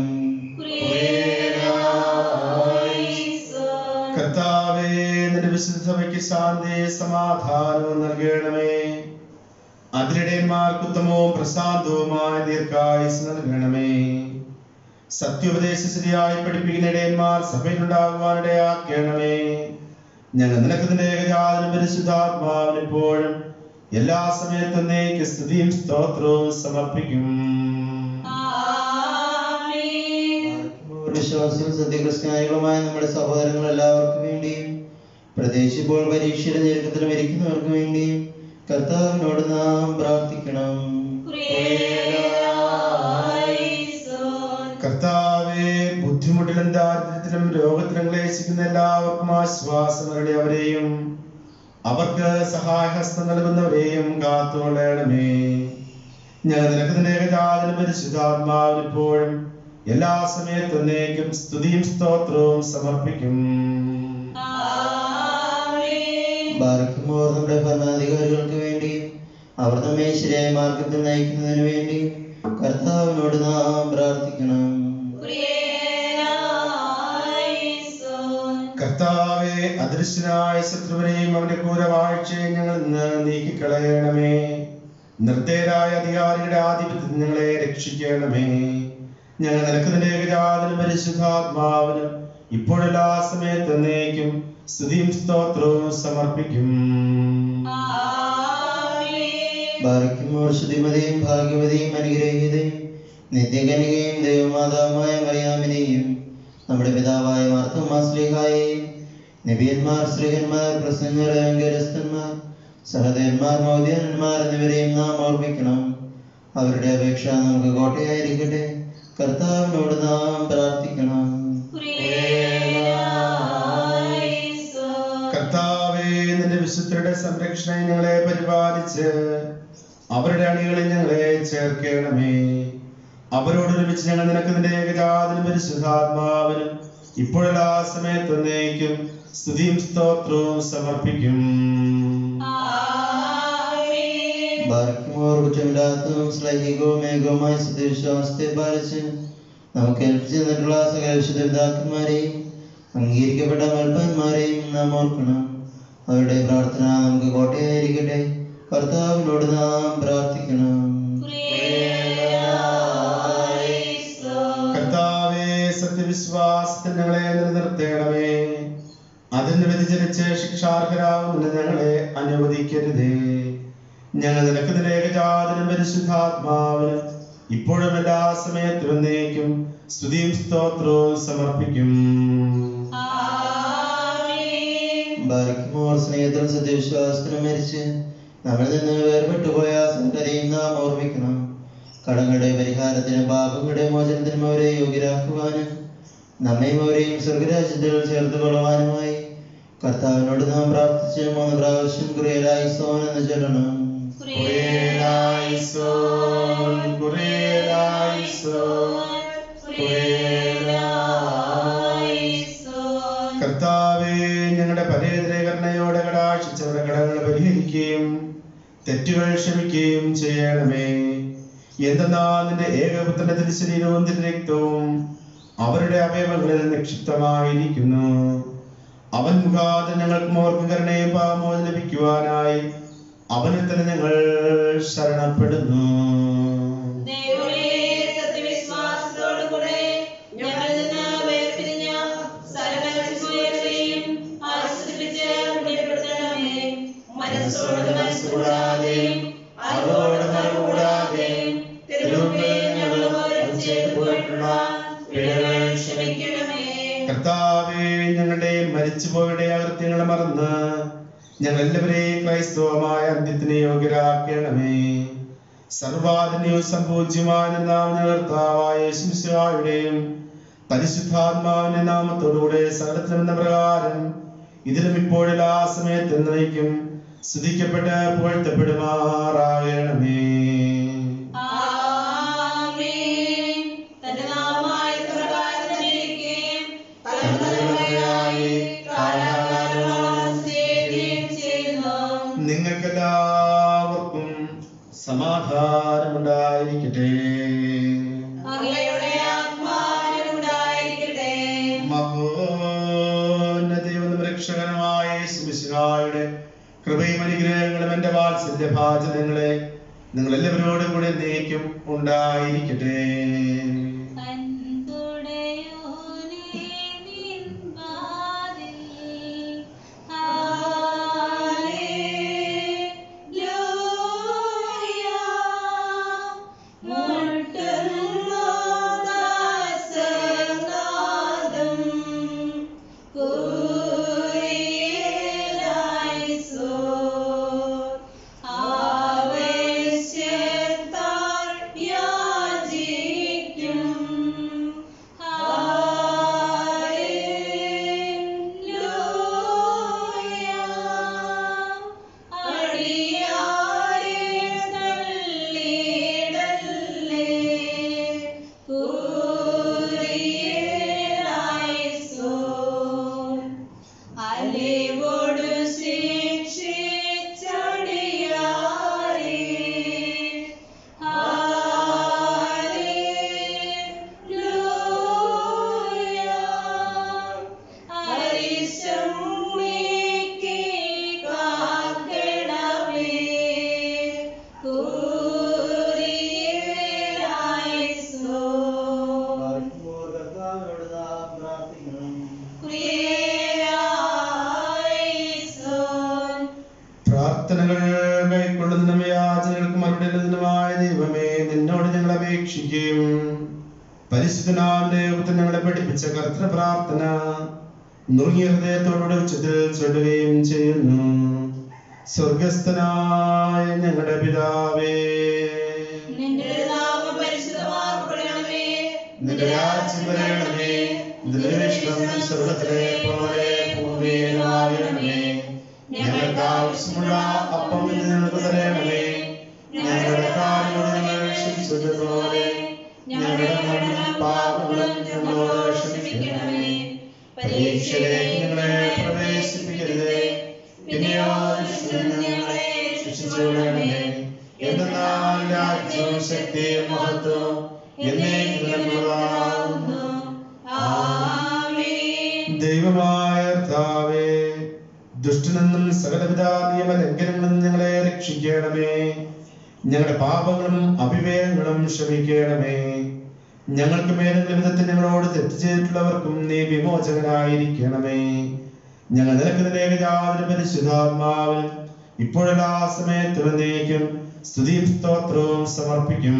കുരിയേലായിസോൻ. കർത്താവേ നിന്റെ വിശുദ്ധ സഭയ്ക്ക് ശാന്തി സമാധാനവും നൽകണമേ അതിനിടയന്മാർക്ക് ഉത്തമവും പ്രശാന്തവുമായ ദീർഘായുസ് നൽകണമേ സത്യോപദേശ ശരിയായി പഠിപ്പിക്കുന്ന ഇടയന്മാർ സഭയിലുണ്ടാകുവാൻ ഇടയാക്കണമേ ഞങ്ങൾ നിനക്ക് നിന്റെ ഏകജാതനും പരിശുദ്ധാത്മാവിന് ഇപ്പോഴും എല്ലാ സമയത്തും നീക്ക് സ്തുതിയും സ്തോത്രവും സമർപ്പിക്കും ആമേൻ. വിശ്വാസികളും സത്യക്രിസ്ത്യാനികളുമായ നമ്മുടെ സഹോദരങ്ങൾ എല്ലാവർക്കും വേണ്ടിയും പ്രത്യേകിച്ച് ഇപ്പോൾ പരീക്ഷയുടെ ഞെരുക്കത്തിലും ഇരിക്കുന്നവർക്ക് വേണ്ടിയും കർത്താവിനോട് നാം പ്രാർത്ഥിക്കണം കുരിയേലായിസോൻ. കർത്താവെ ബുദ്ധിമുട്ടിലും ദാരിദ്ര്യത്തിലും രോഗത്തിലും ക്ലേശിക്കുന്ന എല്ലാവർക്കും ആശ്വാസങ്ങളുടെ അവരെയും അവർക്ക് സഹായഹസ്തം നൽകുന്നവരെയും കാത്തുകൊള്ളണമേ ഞങ്ങൾ നിനക്ക് നിന്റെ ഏകജാതന പരിശുദ്ധാത്മാവിന് ഇപ്പോഴും എല്ലാ സമയത്തും എന്നേക്കും സ്തുതിയും സ്തോത്രവും സമർപ്പിക്കും ആമേൻ. ബാറക്കുമോർ നമ്മുടെ ഭരണാധികാരികൾക്ക് വേണ്ടിയും അവർ നമ്മെ ശരിയായ മാർഗത്തിൽ നയിക്കുന്നതിന് വേണ്ടിയും കർത്താവിനോട് നാം പ്രാർത്ഥിക്കണം കുരിയേലായിസോൻ. കർത്താവെ അദൃശ്യനായ ശത്രുവിനെയും അവന്റെ ക്രൂരവാഴ്ചയും ഞങ്ങൾ നിന്ന് നീക്കിക്കളയണമേ നിർദ്ദയരായ അധികാരിയുടെ ആധിപത്യത്തിൽ ഞങ്ങളെ രക്ഷിക്കണമേ ഞങ്ങൾ നിനക്ക് നിന്റെ ഏകജാതനും പരിശുദ്ധാത്മാവിനും ഇപ്പോഴെല്ലാ സമയത്ത് എന്നേക്കും സ്തുതിയും സ്തോത്രവും സമർപ്പിക്കും ആമേൻ. ബാറക്കുമോർ ശുദ്ധിമതിയും ഭാഗ്യവതിയും അനുഗ്രഹീതയും നിത്യകനികയും ദൈവമാതാവുമായ മറിയാമിനെയും നമ്മുടെ പിതാവായ മാർത്തോമാസ്ലിഹായെയും നബിയന്മാർ ശ്രീഹന്മാർ പ്രസംഗർ എവങ്കരസ്ഥന്മാർ സഹദേവന്മാർ മൗദ്യന്മാർ എന്നിവരെയും നാം ഓർമ്മിക്കണം അവരുടെ അപേക്ഷ നമുക്ക് കോട്ടയായിരിക്കട്ടെ കർത്താവിനോട് നാം പ്രാർത്ഥിക്കണം കർത്താവേ നിന്റെ വിശുദ്ധരുടെ സംരക്ഷണം ഞങ്ങളെ പരിപാലിച്ച് അവരുടെ അണികളിൽ ഞങ്ങളെ ചേർക്കണമേ അവരോടൊരുമിച്ച് ഞങ്ങൾ നിനക്ക് നിന്റെ ഏകജാതനും പരിശുദ്ധാത്മാവിനും ഇപ്പോഴെല്ലാ സമയത്ത് എന്നേക്കും സ്തുതിയും സ്തോത്രവും സമർപ്പിക്കും ബാർക്കുമോർ കുറ്റമില്ലാത്തതും ശ്ലൈഹികവും ഏകവുമായ സത്യവിശ്വാസത്തെ പാലിച്ച് നമുക്ക് ഏൽപ്പിച്ചു തന്നിട്ടുള്ള സകല വിശുദ്ധ പിതാക്കന്മാരെയും അംഗീകരിക്കപ്പെട്ട മൽപ്പന്മാരെയും നാം ഓർക്കണം അവരുടെ പ്രാർത്ഥന നമുക്ക് കോട്ടയായിരിക്കട്ടെ കർത്താവിനോട് നാം പ്രാർത്ഥിക്കണം കർത്താവേ സത്യവിശ്വാസത്തിൽ ഞങ്ങളെ നിലനിർത്തേണമേ അതിന് വ്യതിചലിച്ച് ശിക്ഷാർഹരാകുന്ന ഞങ്ങളെ അനുവദിക്കരുതേ ഞങ്ങൾ നിനക്ക് നിന്റെ ഏകജാതനും പരിശുദ്ധാത്മാവിന് ഇപ്പോഴും എല്ലാ സമയത്തും എന്നേക്കും സ്തുതിയും സ്തോത്രവും സമർപ്പിക്കും ബാർക്കുമോർ സ്നേഹത്തിലും സത്യവിശ്വാസത്തിലും മരിച്ച് നമ്മിൽ നിന്ന് വേർപെട്ടുപോയ സകലരെയും നാം ഓർമ്മിക്കണം കടങ്ങളുടെ പരിഹാരത്തിനും പാപങ്ങളുടെ മോചനത്തിനും അവരെ യോഗ്യരാക്കുവാനും നമ്മയും അവരെയും സ്വർഗരാജ്യത്തിൽ ചേർത്ത് കൊള്ളുവാനുമായി കർത്താവിനോട് നാം പ്രാർത്ഥിച്ച് മൂന്ന് പ്രാവശ്യം കുറേലായി സോൻ എന്ന് ചൊല്ലണം കുറേലായിസോൻ, കുറേലായിസോൻ, കർത്താവേ ഞങ്ങളുടെ പരേതരകരണയോടെ കടാക്ഷിച്ചവരുടെ കടങ്ങൾ പരിഹരിക്കുകയും തെറ്റുകൾ ക്ഷമിക്കുകയും ചെയ്യണമേ എന്തെന്നാ നിന്റെ ഏകപുത്രന്റെ തിരുശരീരവും തിരുരക്തവും അവരുടെ അവയവങ്ങളിൽ നിക്ഷിപ്തമായിരിക്കുന്നു അവൻ മുഖാന്തരം ഞങ്ങൾക്ക് മോർക്കകരണയും പാമോചനം ലഭിക്കുവാനായി അവനിൽ തന്നെ ഞങ്ങൾ ശരണപ്പെടുന്നു ദൈവമേ, സത്യവിശ്വാസത്തോടുകൂടെ ഞങ്ങളിൽ നിന്ന് വേർപിരിഞ്ഞ സകലജീവികളെയും ആശ്വസിപ്പിച്ച് പുണ്യപ്പെടുത്തണമേ. മനസ്സോട് മനസ്സ് കൂടാതെയും അറിവോട് അറിവ് കൂടാതെയും തിരുമുമ്പിൽ ഞങ്ങൾ ഓരം ചെയ്തു പോയിട്ടുള്ള പിഴകൾ ക്ഷമിക്കണമേ കർത്താവേ ഞങ്ങളുടെ മരിച്ചുപോയുടെ അകൃത്യങ്ങൾ മറന്ന് ഞങ്ങൾ എല്ലാവരെയും ക്രൈസ്തവമായ അന്ത്യത്തിന് യോഗ്യരാക്കണമേ സർവാധന്യവും സംപൂജ്യമായ നാമ കർത്താവായ യേശുമിശിഹായുടെയും പരിശുദ്ധാത്മാവിന്റെ നാമത്തോടുകൂടെ സകലത്തിലും എന്ന പ്രകാരം ഇതിലും ഇപ്പോഴെല്ലാ സമയത്ത് എന്നേക്കും സ്തുതിക്കപ്പെട്ട് പുകഴ്ത്തപ്പെടുമാറാകണമേ ആമേൻ. തന്റെ നാമമായ പ്രകാരം തന്നെ ഇരിക്കുകയും തലമുറകളായി കാലാകാലങ്ങളോളം സ്ഥിതിയും ചെയ്യുന്നു. നിങ്ങൾക്കെല്ലാവർക്കും സമാധാനമുണ്ടായിരിക്കട്ടെ അങ്ങയുടെ ആത്മാവിനും ഉണ്ടായിരിക്കട്ടെ. മഹോന്നതയും രക്ഷകനുമായ യേശുമിശിഹായുടെ കൃപയും അനുഗ്രഹങ്ങളും എന്റെ വാത്സല്യ ഭാചനങ്ങളെ നിങ്ങൾ എല്ലാവരോടും കൂടെ നീക്കും ഉണ്ടായിരിക്കട്ടെ അൻപുടയോനേ നിൻപാതിൽ ഹല്ലേലൂയ. മുട്ടുന്നു ദാസനാദം. കുരിയേലായിസോൻ. ആവേശത്താൽ യാചിക്കുന്നു പരിശുദ്ധനാം ദൈവത്തിൽ ഞങ്ങളെ പഠിപ്പിച്ച കർത്തൃ പ്രാർത്ഥന നുറുങ്ങിയ ഹൃദയത്തോടുകൂടെ ഉച്ചത്തിൽ ചൊല്ലുകയും ചെയ്യുന്നു സ്വർഗസ്ഥനായ ഞങ്ങളുടെ പിതാവേ നിന്റെ നാമം പരിശുദ്ധമാക്കപ്പെടണമേ നിന്റെ രാജ്യം വരണമേ നിന്റെ ഇഷ്ടം സ്വർഗത്തിലെ പോലെ ഭൂമിയിലാകണമേ ഞങ്ങൾക്ക് ആവശ്യമുള്ള അപ്പം ഇന്ന് ഞങ്ങൾക്ക് തരണമേ ഞങ്ങളുടെ കാര്യങ്ങൾ ഞങ്ങൾ ക്ഷമിച്ചതുപോലെ ഞങ്ങളുടെ മരണം പാപങ്ങളും ഞങ്ങളോട് ക്ഷമിക്കണമേ പരീക്ഷയിലേക്ക് ഞങ്ങളെ പ്രവേശിപ്പിക്കരുതേ പിന്നെയോ ദുഷ്ടനിൽ നിന്ന് ഞങ്ങളെ രക്ഷിച്ചുകൊള്ളണമേ എന്നാൽ രാജ്യവും ശക്തിയും മഹത്വവും എന്നേക്കും നിനക്കുള്ളതാകുന്നു. ആമേൻ ദൈവമായ കർത്താവേ ദുഷ്ടനെന്നും സകലവിധ നിയമ ലംഘനങ്ങളിൽ നിന്ന് ഞങ്ങളെ രക്ഷിക്കണമേ ഞങ്ങളുടെ പാപങ്ങളും അവിവേകങ്ങളും ക്ഷമിക്കണമേ ഞങ്ങൾക്ക് മേലെങ്കിലും വിധത്തിൽ ഞങ്ങളോട് തെറ്റ് ചെയ്തിട്ടുള്ളവർക്കും നീ വിമോചകനായിരിക്കണമേ ഞങ്ങൾ നിനക്ക് നിലേഖജാതിന് പരിശുദ്ധാത്മാവിൽ ഇപ്പോഴെല്ലാ സമയത്തും എന്നേക്കും സ്തുതിയും സ്തോത്രവും സമർപ്പിക്കും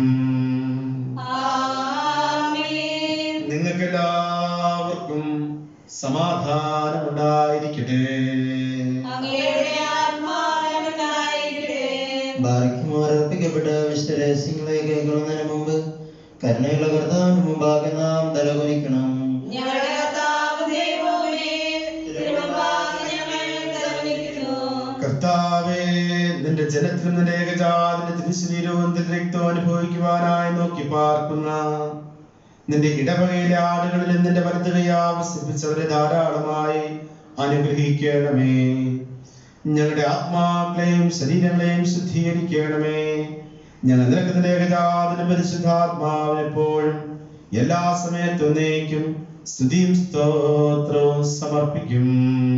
ആമേൻ നിങ്ങൾക്ക് എല്ലാവർക്കും സമാധാനം ഉണ്ടായിരിക്കട്ടെ അങ്ങയുടെ ആത്മാവിനുണ്ടായിരിക്കട്ടെ ബാറിക്കുമോ അർപ്പിക്കപ്പെട്ട വിശുദ്ധ രഹസ്യങ്ങളെ കൈക്കൊള്ളുന്നതിന് മുമ്പ് കരുണയുള്ള കർത്താവിന് മുമ്പാകെ നാം തലകുനിക്കണം ഞങ്ങളുടെ കർത്താവ് ദൈവമേ തിരുമുമ്പാകെ ഞങ്ങൾ തലകുനിക്കുന്നു കർത്താവേ നിന്റെ ജനത്തിലും നിന്റെ ഏകജാതിന്റെ തിരുശരീരവും നിന്റെ രക്തവും അനുഭവിക്കുവാനായി നോക്കി പാർക്കുന്ന നിന്റെ ഇടവകയിലെ ആടുകളിൽ നിന്റെ വലത് കൈ ആവസിപ്പിച്ചവരെ ധാരാളമായി അനുഗ്രഹിക്കണമേ ഞങ്ങളുടെ ആത്മാക്കളെയും ശരീരങ്ങളെയും ശുദ്ധീകരിക്കണമേ ഞങ്ങൾ നിനക്ക് നിന്റെ ഏകജാതിന് പരിശുദ്ധാത്മാവിനെപ്പോഴും എല്ലാ സമയത്തും നീക്കും സ്തുതിയും സ്തോത്രവും സമർപ്പിക്കും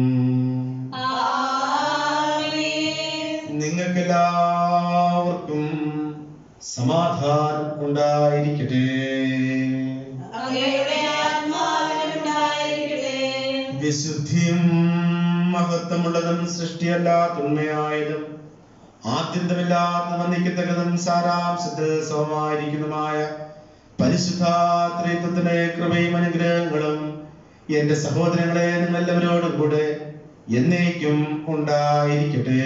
ആമേൻ നിങ്ങൾക്കെല്ലാവർക്കും സമാധാനം ഉണ്ടായിരിക്കട്ടെ അങ്ങയുടെ ആത്മാവിനുണ്ടായിരിക്കട്ടെ വിശുദ്ധിയും മഹത്വമുള്ളതും സൃഷ്ടിയല്ലാത്തുണ്മയായതും ആദ്യന്തമില്ലാത്ത വന്ദിക്കത്തക്കതും സാരാംശത്തിൽ സമമായിരിക്കുന്നതുമായ പരിശുദ്ധ ത്രിത്വത്തിന്റെ കൃപയും അനുഗ്രഹങ്ങളും എന്റെ സഹോദരങ്ങളെ നിങ്ങളെല്ലാവരോടും കൂടെ എന്നേക്കും ഉണ്ടായിരിക്കട്ടെ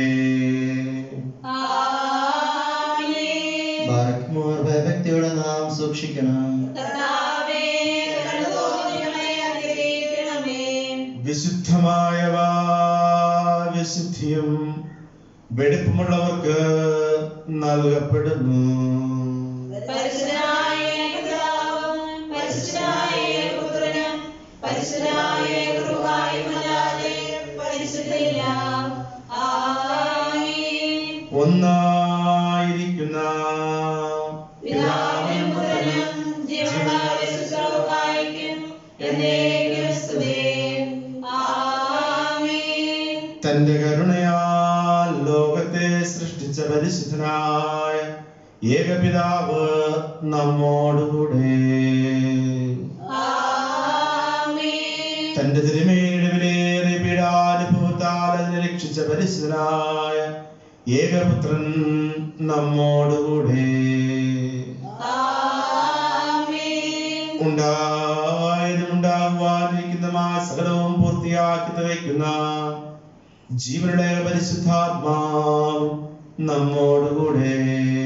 ആമേൻ ബാറക്കുമോർ ഭയഭക്തിയോടെ നാം സൂക്ഷിക്കണം കർത്താവേ കരുണയോടെ ഞങ്ങളെ അനുഗ്രഹിക്കണമേ വിശുദ്ധമായവ വിശുദ്ധിയും വെടുപ്പുമുള്ളവർക്ക് നൽകപ്പെടുന്നു പരിശുദ്ധനായ പിതാവും പരിശുദ്ധനായ പുത്രനും പരിശുദ്ധനായ കൃപായുമല്ലാതെ പരിശുദ്ധയില്ല ആമേൻ ഒന്നായിരിക്കുന്ന പിതാവിനും പുത്രനും ജീവനുള്ള പരിശുദ്ധവുമായിരിക്കും എന്നേക്കും സ്തുതി ആമേൻ തന്റെ കരുണയാൽ ലോകത്തെ സൃഷ്ടിച്ച പരിശുദ്ധനായ ഏകപിതാവ് നമ്മോടുകൂടെ ആമേൻ തന്റെ തിരുമേനിയുടെ വിലയേറിയ പീഡാനുഭവത്താൽ അതിനെ രക്ഷിച്ച പരിശുദ്ധനായ ഏകപുത്രൻ നമ്മോടുകൂടെ ആമേൻ ഉണ്ടായതും ഉണ്ടാകുവാനിരിക്കുന്നതുമായ സകലവും പൂർത്തിയാക്കി തികയ്ക്കുന്ന ജീവനുള്ള പരിശുദ്ധാത്മാവ് നമ്മോടുകൂടെ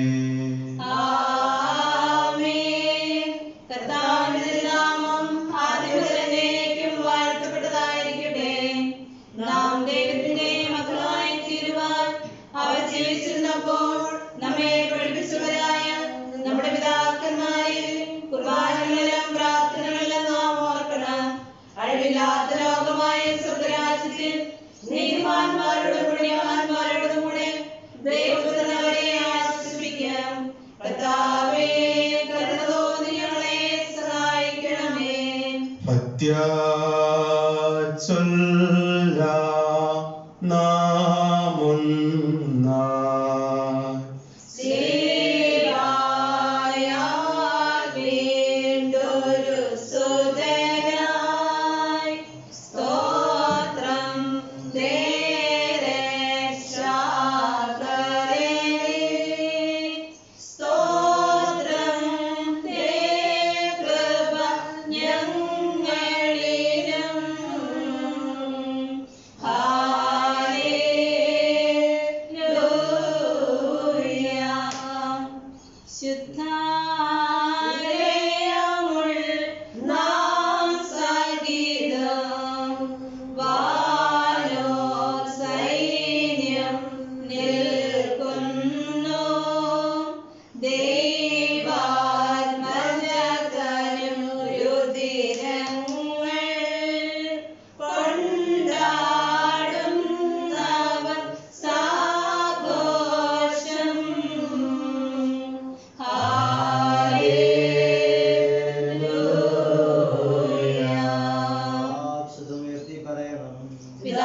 ആമേൻ കർത്താവിന്റെ നാമം ആദ്യം മുതൽ എന്നേക്കും വാഴ്ത്തപ്പെട്ടതായിരിക്കട്ടെ നാം ദൈവത്തിന്റെ മക്കളായി തീരുവാൻ അവർ ജീവിച്ചിരുന്നപ്പോൾ നമ്മെ പഠിപ്പിച്ചവരായ നമ്മുടെ പിതാക്കന്മാരിൽ കുർബാനകളിലും പ്രാർത്ഥനകളിലും നാം ഓർക്കണം അഴിവില്ലാത്ത ലോകമായ സ്വർഗരാജ്യത്തിൽ നീതിമാന്മാരോടും പുണ്യവാന്മാരോടും കൂടെ ദൈവപുത്രനവരെ ആശ്വസിപ്പിക്കാം കർത്താവേ കരുണ തോന്നി ഞങ്ങളെ സഹായിക്കണമേ ഭക്ത്യാ ചൊല്ല നാമുന്ന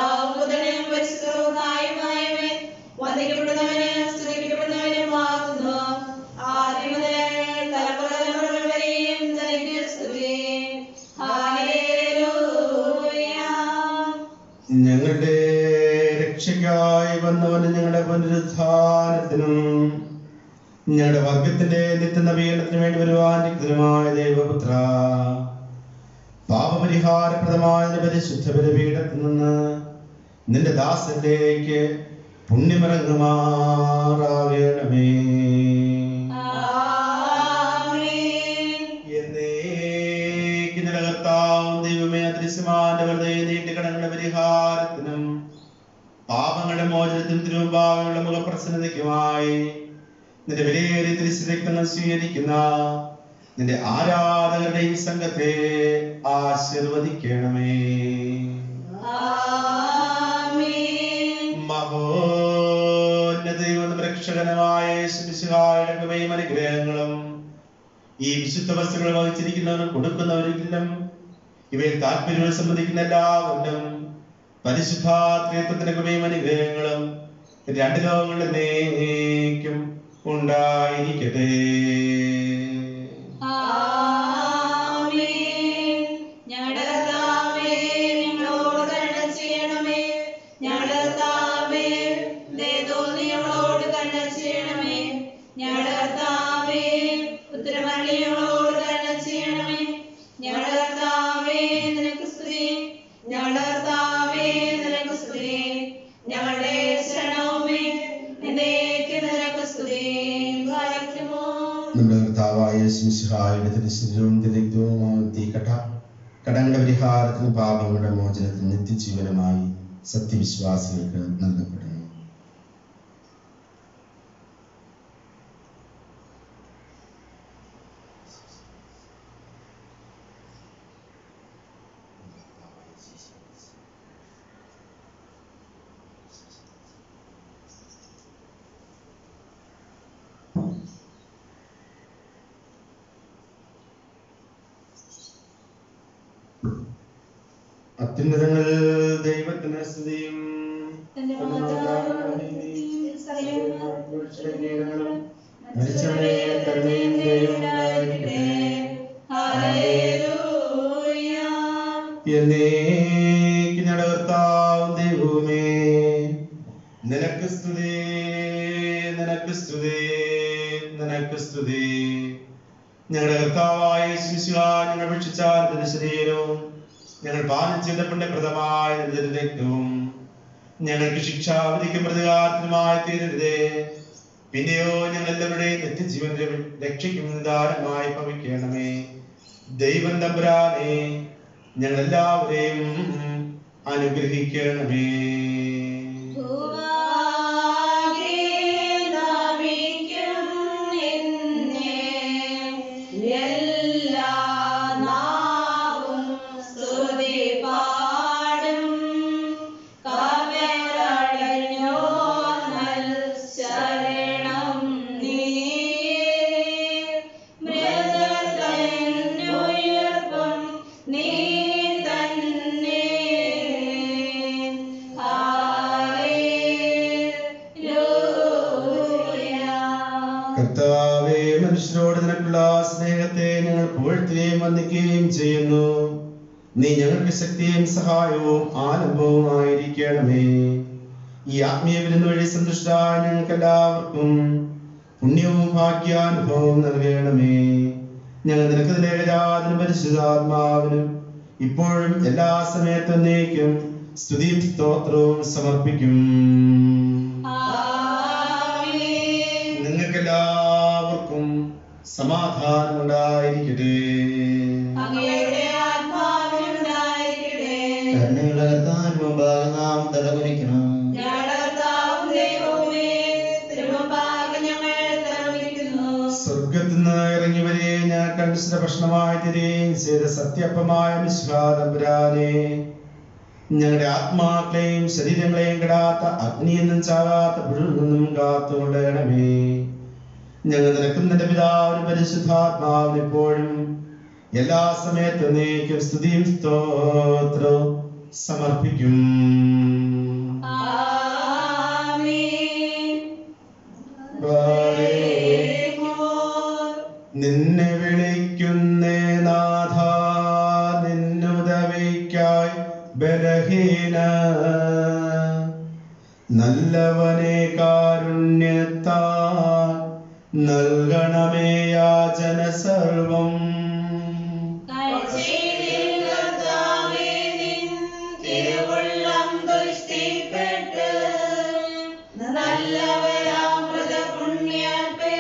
പിതാവും പുത്രനും പരിശുദ്ധവുമായുമായവൻ വന്ദിക്കപ്പെടുന്നവനും സ്തുതിക്കപ്പെടുന്നവനുമാകുന്നു ആദ്യം മുതൽ തലമുറ തലമുറകൾ വരെയും തനിക്ക് സ്തുതി ഹല്ലേലൂയ ഞങ്ങളുടെ രക്ഷയ്ക്കായി വന്നവന് ഞങ്ങളുടെ പുനരുദ്ധാനത്തിനും ഞങ്ങളുടെ വർഗത്തിന്റെ നിത്യനവീകരണത്തിന് വേണ്ടി വരുവാൻ യുക്തനുമായ ദൈവപുത്ര പാപപരിഹാരപ്രദമായ നിന്റെ പരിശുദ്ധ ബലിപീഠത്തിൽ നിന്ന് നിന്റെ ദാസനിലേക്ക് പുണ്യമിറങ്ങുമാറാകണമേ ആമേൻ എന്നേക്കും നിലകർത്താവും ദൈവമേ അദൃശ്യമാന്റെ വെറുതെ നീട്ടിക്കടങ്ങളുടെ പരിഹാരത്തിനും പാപങ്ങളുടെ മോചനത്തിനും തിരുമുമ്പാകെയുള്ള മുഖപ്രസന്നതയ്ക്കുമായി നിന്റെ വിലയേറിയ തിരിച്ചുരക്തങ്ങൾ സ്വീകരിക്കുന്ന നിന്റെ ആരാധകരുടെ ഈ സംഘത്തെ ആശീർവദിക്കണമേ ആമേൻ മഹോന്നത ദൈവം രക്ഷകനമായ യേശുമിശിഹായുടെ കൃപയും അനുഗ്രഹങ്ങളും ഈ വിശുദ്ധ വസ്തുക്കൾ വഹിച്ചിരിക്കുന്നവരും കൊടുക്കുന്നവരിലും ഇവയിൽ താല്പര്യങ്ങൾ സംബന്ധിക്കുന്ന എല്ലാവരിലും പരിശുദ്ധാത്മത്വത്തിന്റെ കൃപയും അനുഗ്രഹങ്ങളും രണ്ട് ലോകങ്ങളിൽ നേക്കും ഉണ്ടായിരിക്കട്ടെ ആമേൻ ഞങ്ങളുടെ കർത്താവേ ഞങ്ങളോട് കരുണ ചെയ്യണമേ ഞങ്ങളുടെ കർത്താവേ ദയതോന്നി ഞങ്ങളോട് കരുണ ചെയ്യണമേ ഞങ്ങളുടെ കർത്താവേ ഉത്തരമരളി ഞങ്ങളോട് കരുണ ചെയ്യണമേ ഞങ്ങളുടെ കർത്താവേ നിനക്ക് സ്തുതി ഞങ്ങളുടെ കർത്താവേ നിനക്ക് സ്തുതി ഞങ്ങളുടെ ശരണവുമേ എന്നേക്ക് നിനക്ക് സ്തുതി വായിക്കുമോ നമ്മുടെ കർത്താവായ യേശുമിശിഹായുടെ തിരുശരീരവും തിരക്തവും തീക്കട്ട കടങ്ങളുടെ പരിഹാരത്തിനും പാപങ്ങളുടെ മോചനത്തിനും നിത്യജീവനമായി സത്യവിശ്വാസികൾക്ക് നൽകപ്പെടുന്നു അത്യുന്നതങ്ങൾ ദൈവത്തിന് സ്തുതിയും തന്റെ മരിച്ചവരെ കരുണയും ദയയും ഉണ്ടായിരിക്കട്ടെ. എന്നേക്കും ഞങ്ങളുടെ കർത്താവും ദൈവവുമേ നിനക്ക് സ്തുതി നിനക്ക് സ്തുതി നിനക്ക് സ്തുതി ഞങ്ങളുടെ കർത്താവായ ശിശുവാ ഞങ്ങൾ ഭക്ഷിച്ചാൽ നിന്റെ ശരീരവും ഞങ്ങൾ പാനം ചെയ്ത പുണ്യപ്രദമായ നിന്റെ രക്തവും ഞങ്ങൾക്ക് ശിക്ഷാവിധിക്കും പ്രതികാരത്തിനുമായി തീരരുതേ പിന്നെയോ ഞങ്ങൾ എല്ലാവരുടെയും നിത്യജീവന്റെ രക്ഷയ്ക്കും നിദാനമായി ഭവിക്കണമേ ദൈവം തമ്പുരാനെ ഞങ്ങൾ എല്ലാവരെയും അനുഗ്രഹിക്കണമേ എല്ലാ നാവും സ്തുതി പാടും കവരടഞ്ഞോ നൽ ശരണം നീ മൃഗത്തന്നുയർപ്പും നീ തന്നെ ഹല്ലേലൂയ കർത്താവേ മനുഷ്യരോട് നിനക്കുള്ള സ്നേഹത്തെ ഞങ്ങൾ പുകഴ്ത്തുകയും വന്ദിക്കുകയും ചെയ്യുന്നു നീ ഞങ്ങൾക്ക് ശക്തിയും സഹായവും ആലംബവും ആയിരിക്കണമേ ഈ ആത്മീയ വിരുന്ന് വഴി സന്തുഷ്ടരായ ഞങ്ങൾക്ക് എല്ലാവർക്കും പുണ്യവും ഭാഗ്യാനുഭവവും നൽകണമേ ഞങ്ങൾ നിനക്ക് ഏകജാതനും പരിശുദ്ധാത്മാവിനും ഇപ്പോഴും എല്ലാ സമയത്തും നീക്കും സ്തുതിയും സ്തോത്രവും സമർപ്പിക്കും ആമേൻ നിങ്ങൾക്ക് എല്ലാവർക്കും സമാധാനം ഉണ്ടായിരിക്കട്ടെ അങ്ങയുടെ ആത്മാവിനുണ്ടായിരിക്കട്ടെ കരുണയുള്ള കർത്താവിന് മുമ്പാകെ നാം തലകുനിക്കണം ഞങ്ങളുടെ കർത്താവും ദൈവവുമേ തിരുമുമ്പാകെ ഞങ്ങൾ തലകുനിക്കുന്നു സ്വർഗത്തിൽ നിന്ന് ഇറങ്ങി വരികയും ഞാൻ കണ്ടുശിത ഭക്ഷണമായി തരികയും ചെയ്ത സത്യപ്പമായ മിശ്രാതമ്പുരാനെ ഞങ്ങളുടെ ആത്മാക്കളെയും ശരീരങ്ങളെയും കിടാത്ത അഗ്നിയിൽ നിന്നും ചാകാത്ത പുഴു നിന്നും കാത്തുകൊണ്ടേണമേ ഞങ്ങൾ നിനക്കും നിന്റെ പിതാവിനും പരിശുദ്ധാത്മാവിന് എപ്പോഴും എല്ലാ സമയത്തും നീക്കും സ്തുതിയും സ്തോത്രവും സമർപ്പിക്കും നല്ലവനെ കാരുണ്യത്താൽ നൽകണമേ യാചന സർവം കാഴ്ചയിൽ കർത്താവേ നിൻ തിരുവുള്ളം ദുഷ്ടിപ്പെട്ട് നല്ലവരാമൃത പുണ്യപ്പേ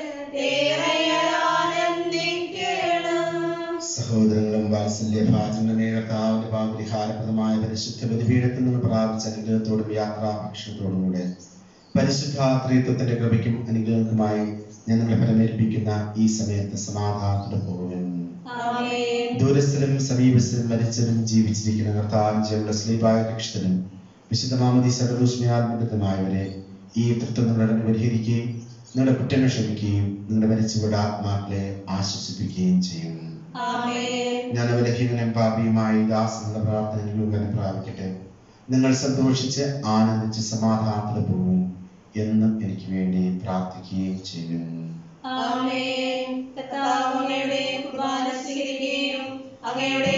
ആനന്ദിക്കണം സഹോദരങ്ങളും വാത്സല്യ ഭാചനമേ കർത്താവിന്റെ പാപരിഹാരപ്രദമായ പരിശുദ്ധ ബലിപീഠത്തിൽ നിന്ന് പ്രാപിച്ച അനുഗ്രഹത്തോടും യാത്രാ ഭക്ഷണത്തോടും കൂടെ പരിശുദ്ധ ത്രിത്വത്തിന്റെ കൃപയ്ക്കും അനുഗ്രഹങ്ങൾക്കുമായി ഞാൻ നിങ്ങളെ ഫലമേൽപ്പിക്കുന്ന ഈ സമയത്ത് സമാധാനത്തോടെ പോകുന്നു ആമേൻ ദൂരസ്ഥലും സമീപസ്ഥലും മരിച്ചതും ജീവിച്ചിരിക്കുന്ന കർത്താവ് ജയുടെ സ്ലീപായ രക്ഷത്തിനും വിശുദ്ധ മാമതി സർവദൂഷ്മയാത്മകൃതമായവരെ ഈ തൃത്വം നിങ്ങളുടെ പരിഹരിക്കുകയും നിങ്ങളുടെ കുറ്റങ്ങൾ ക്ഷമിക്കുകയും നിങ്ങളുടെ മരിച്ചവരുടെ ആത്മാക്കളെ ആശ്വസിപ്പിക്കുകയും ചെയ്യും ആമേൻ ഞാൻ ബലഹീനനും പാപിയുമായി ദാസങ്ങളുടെ പ്രാർത്ഥന രൂപനെ പ്രാപിക്കട്ടെ നിങ്ങൾ സന്തോഷിച്ച് ആനന്ദിച്ച് സമാധാനത്തിൽ പോകും എന്നും എനിക്ക് വേണ്ടി പ്രാർത്ഥിക്കുകയും ചെയ്യും ആമേൻ കർത്താവ് അങ്ങയുടെ കുർബാന സ്വീകരിക്കുകയും അങ്ങയുടെ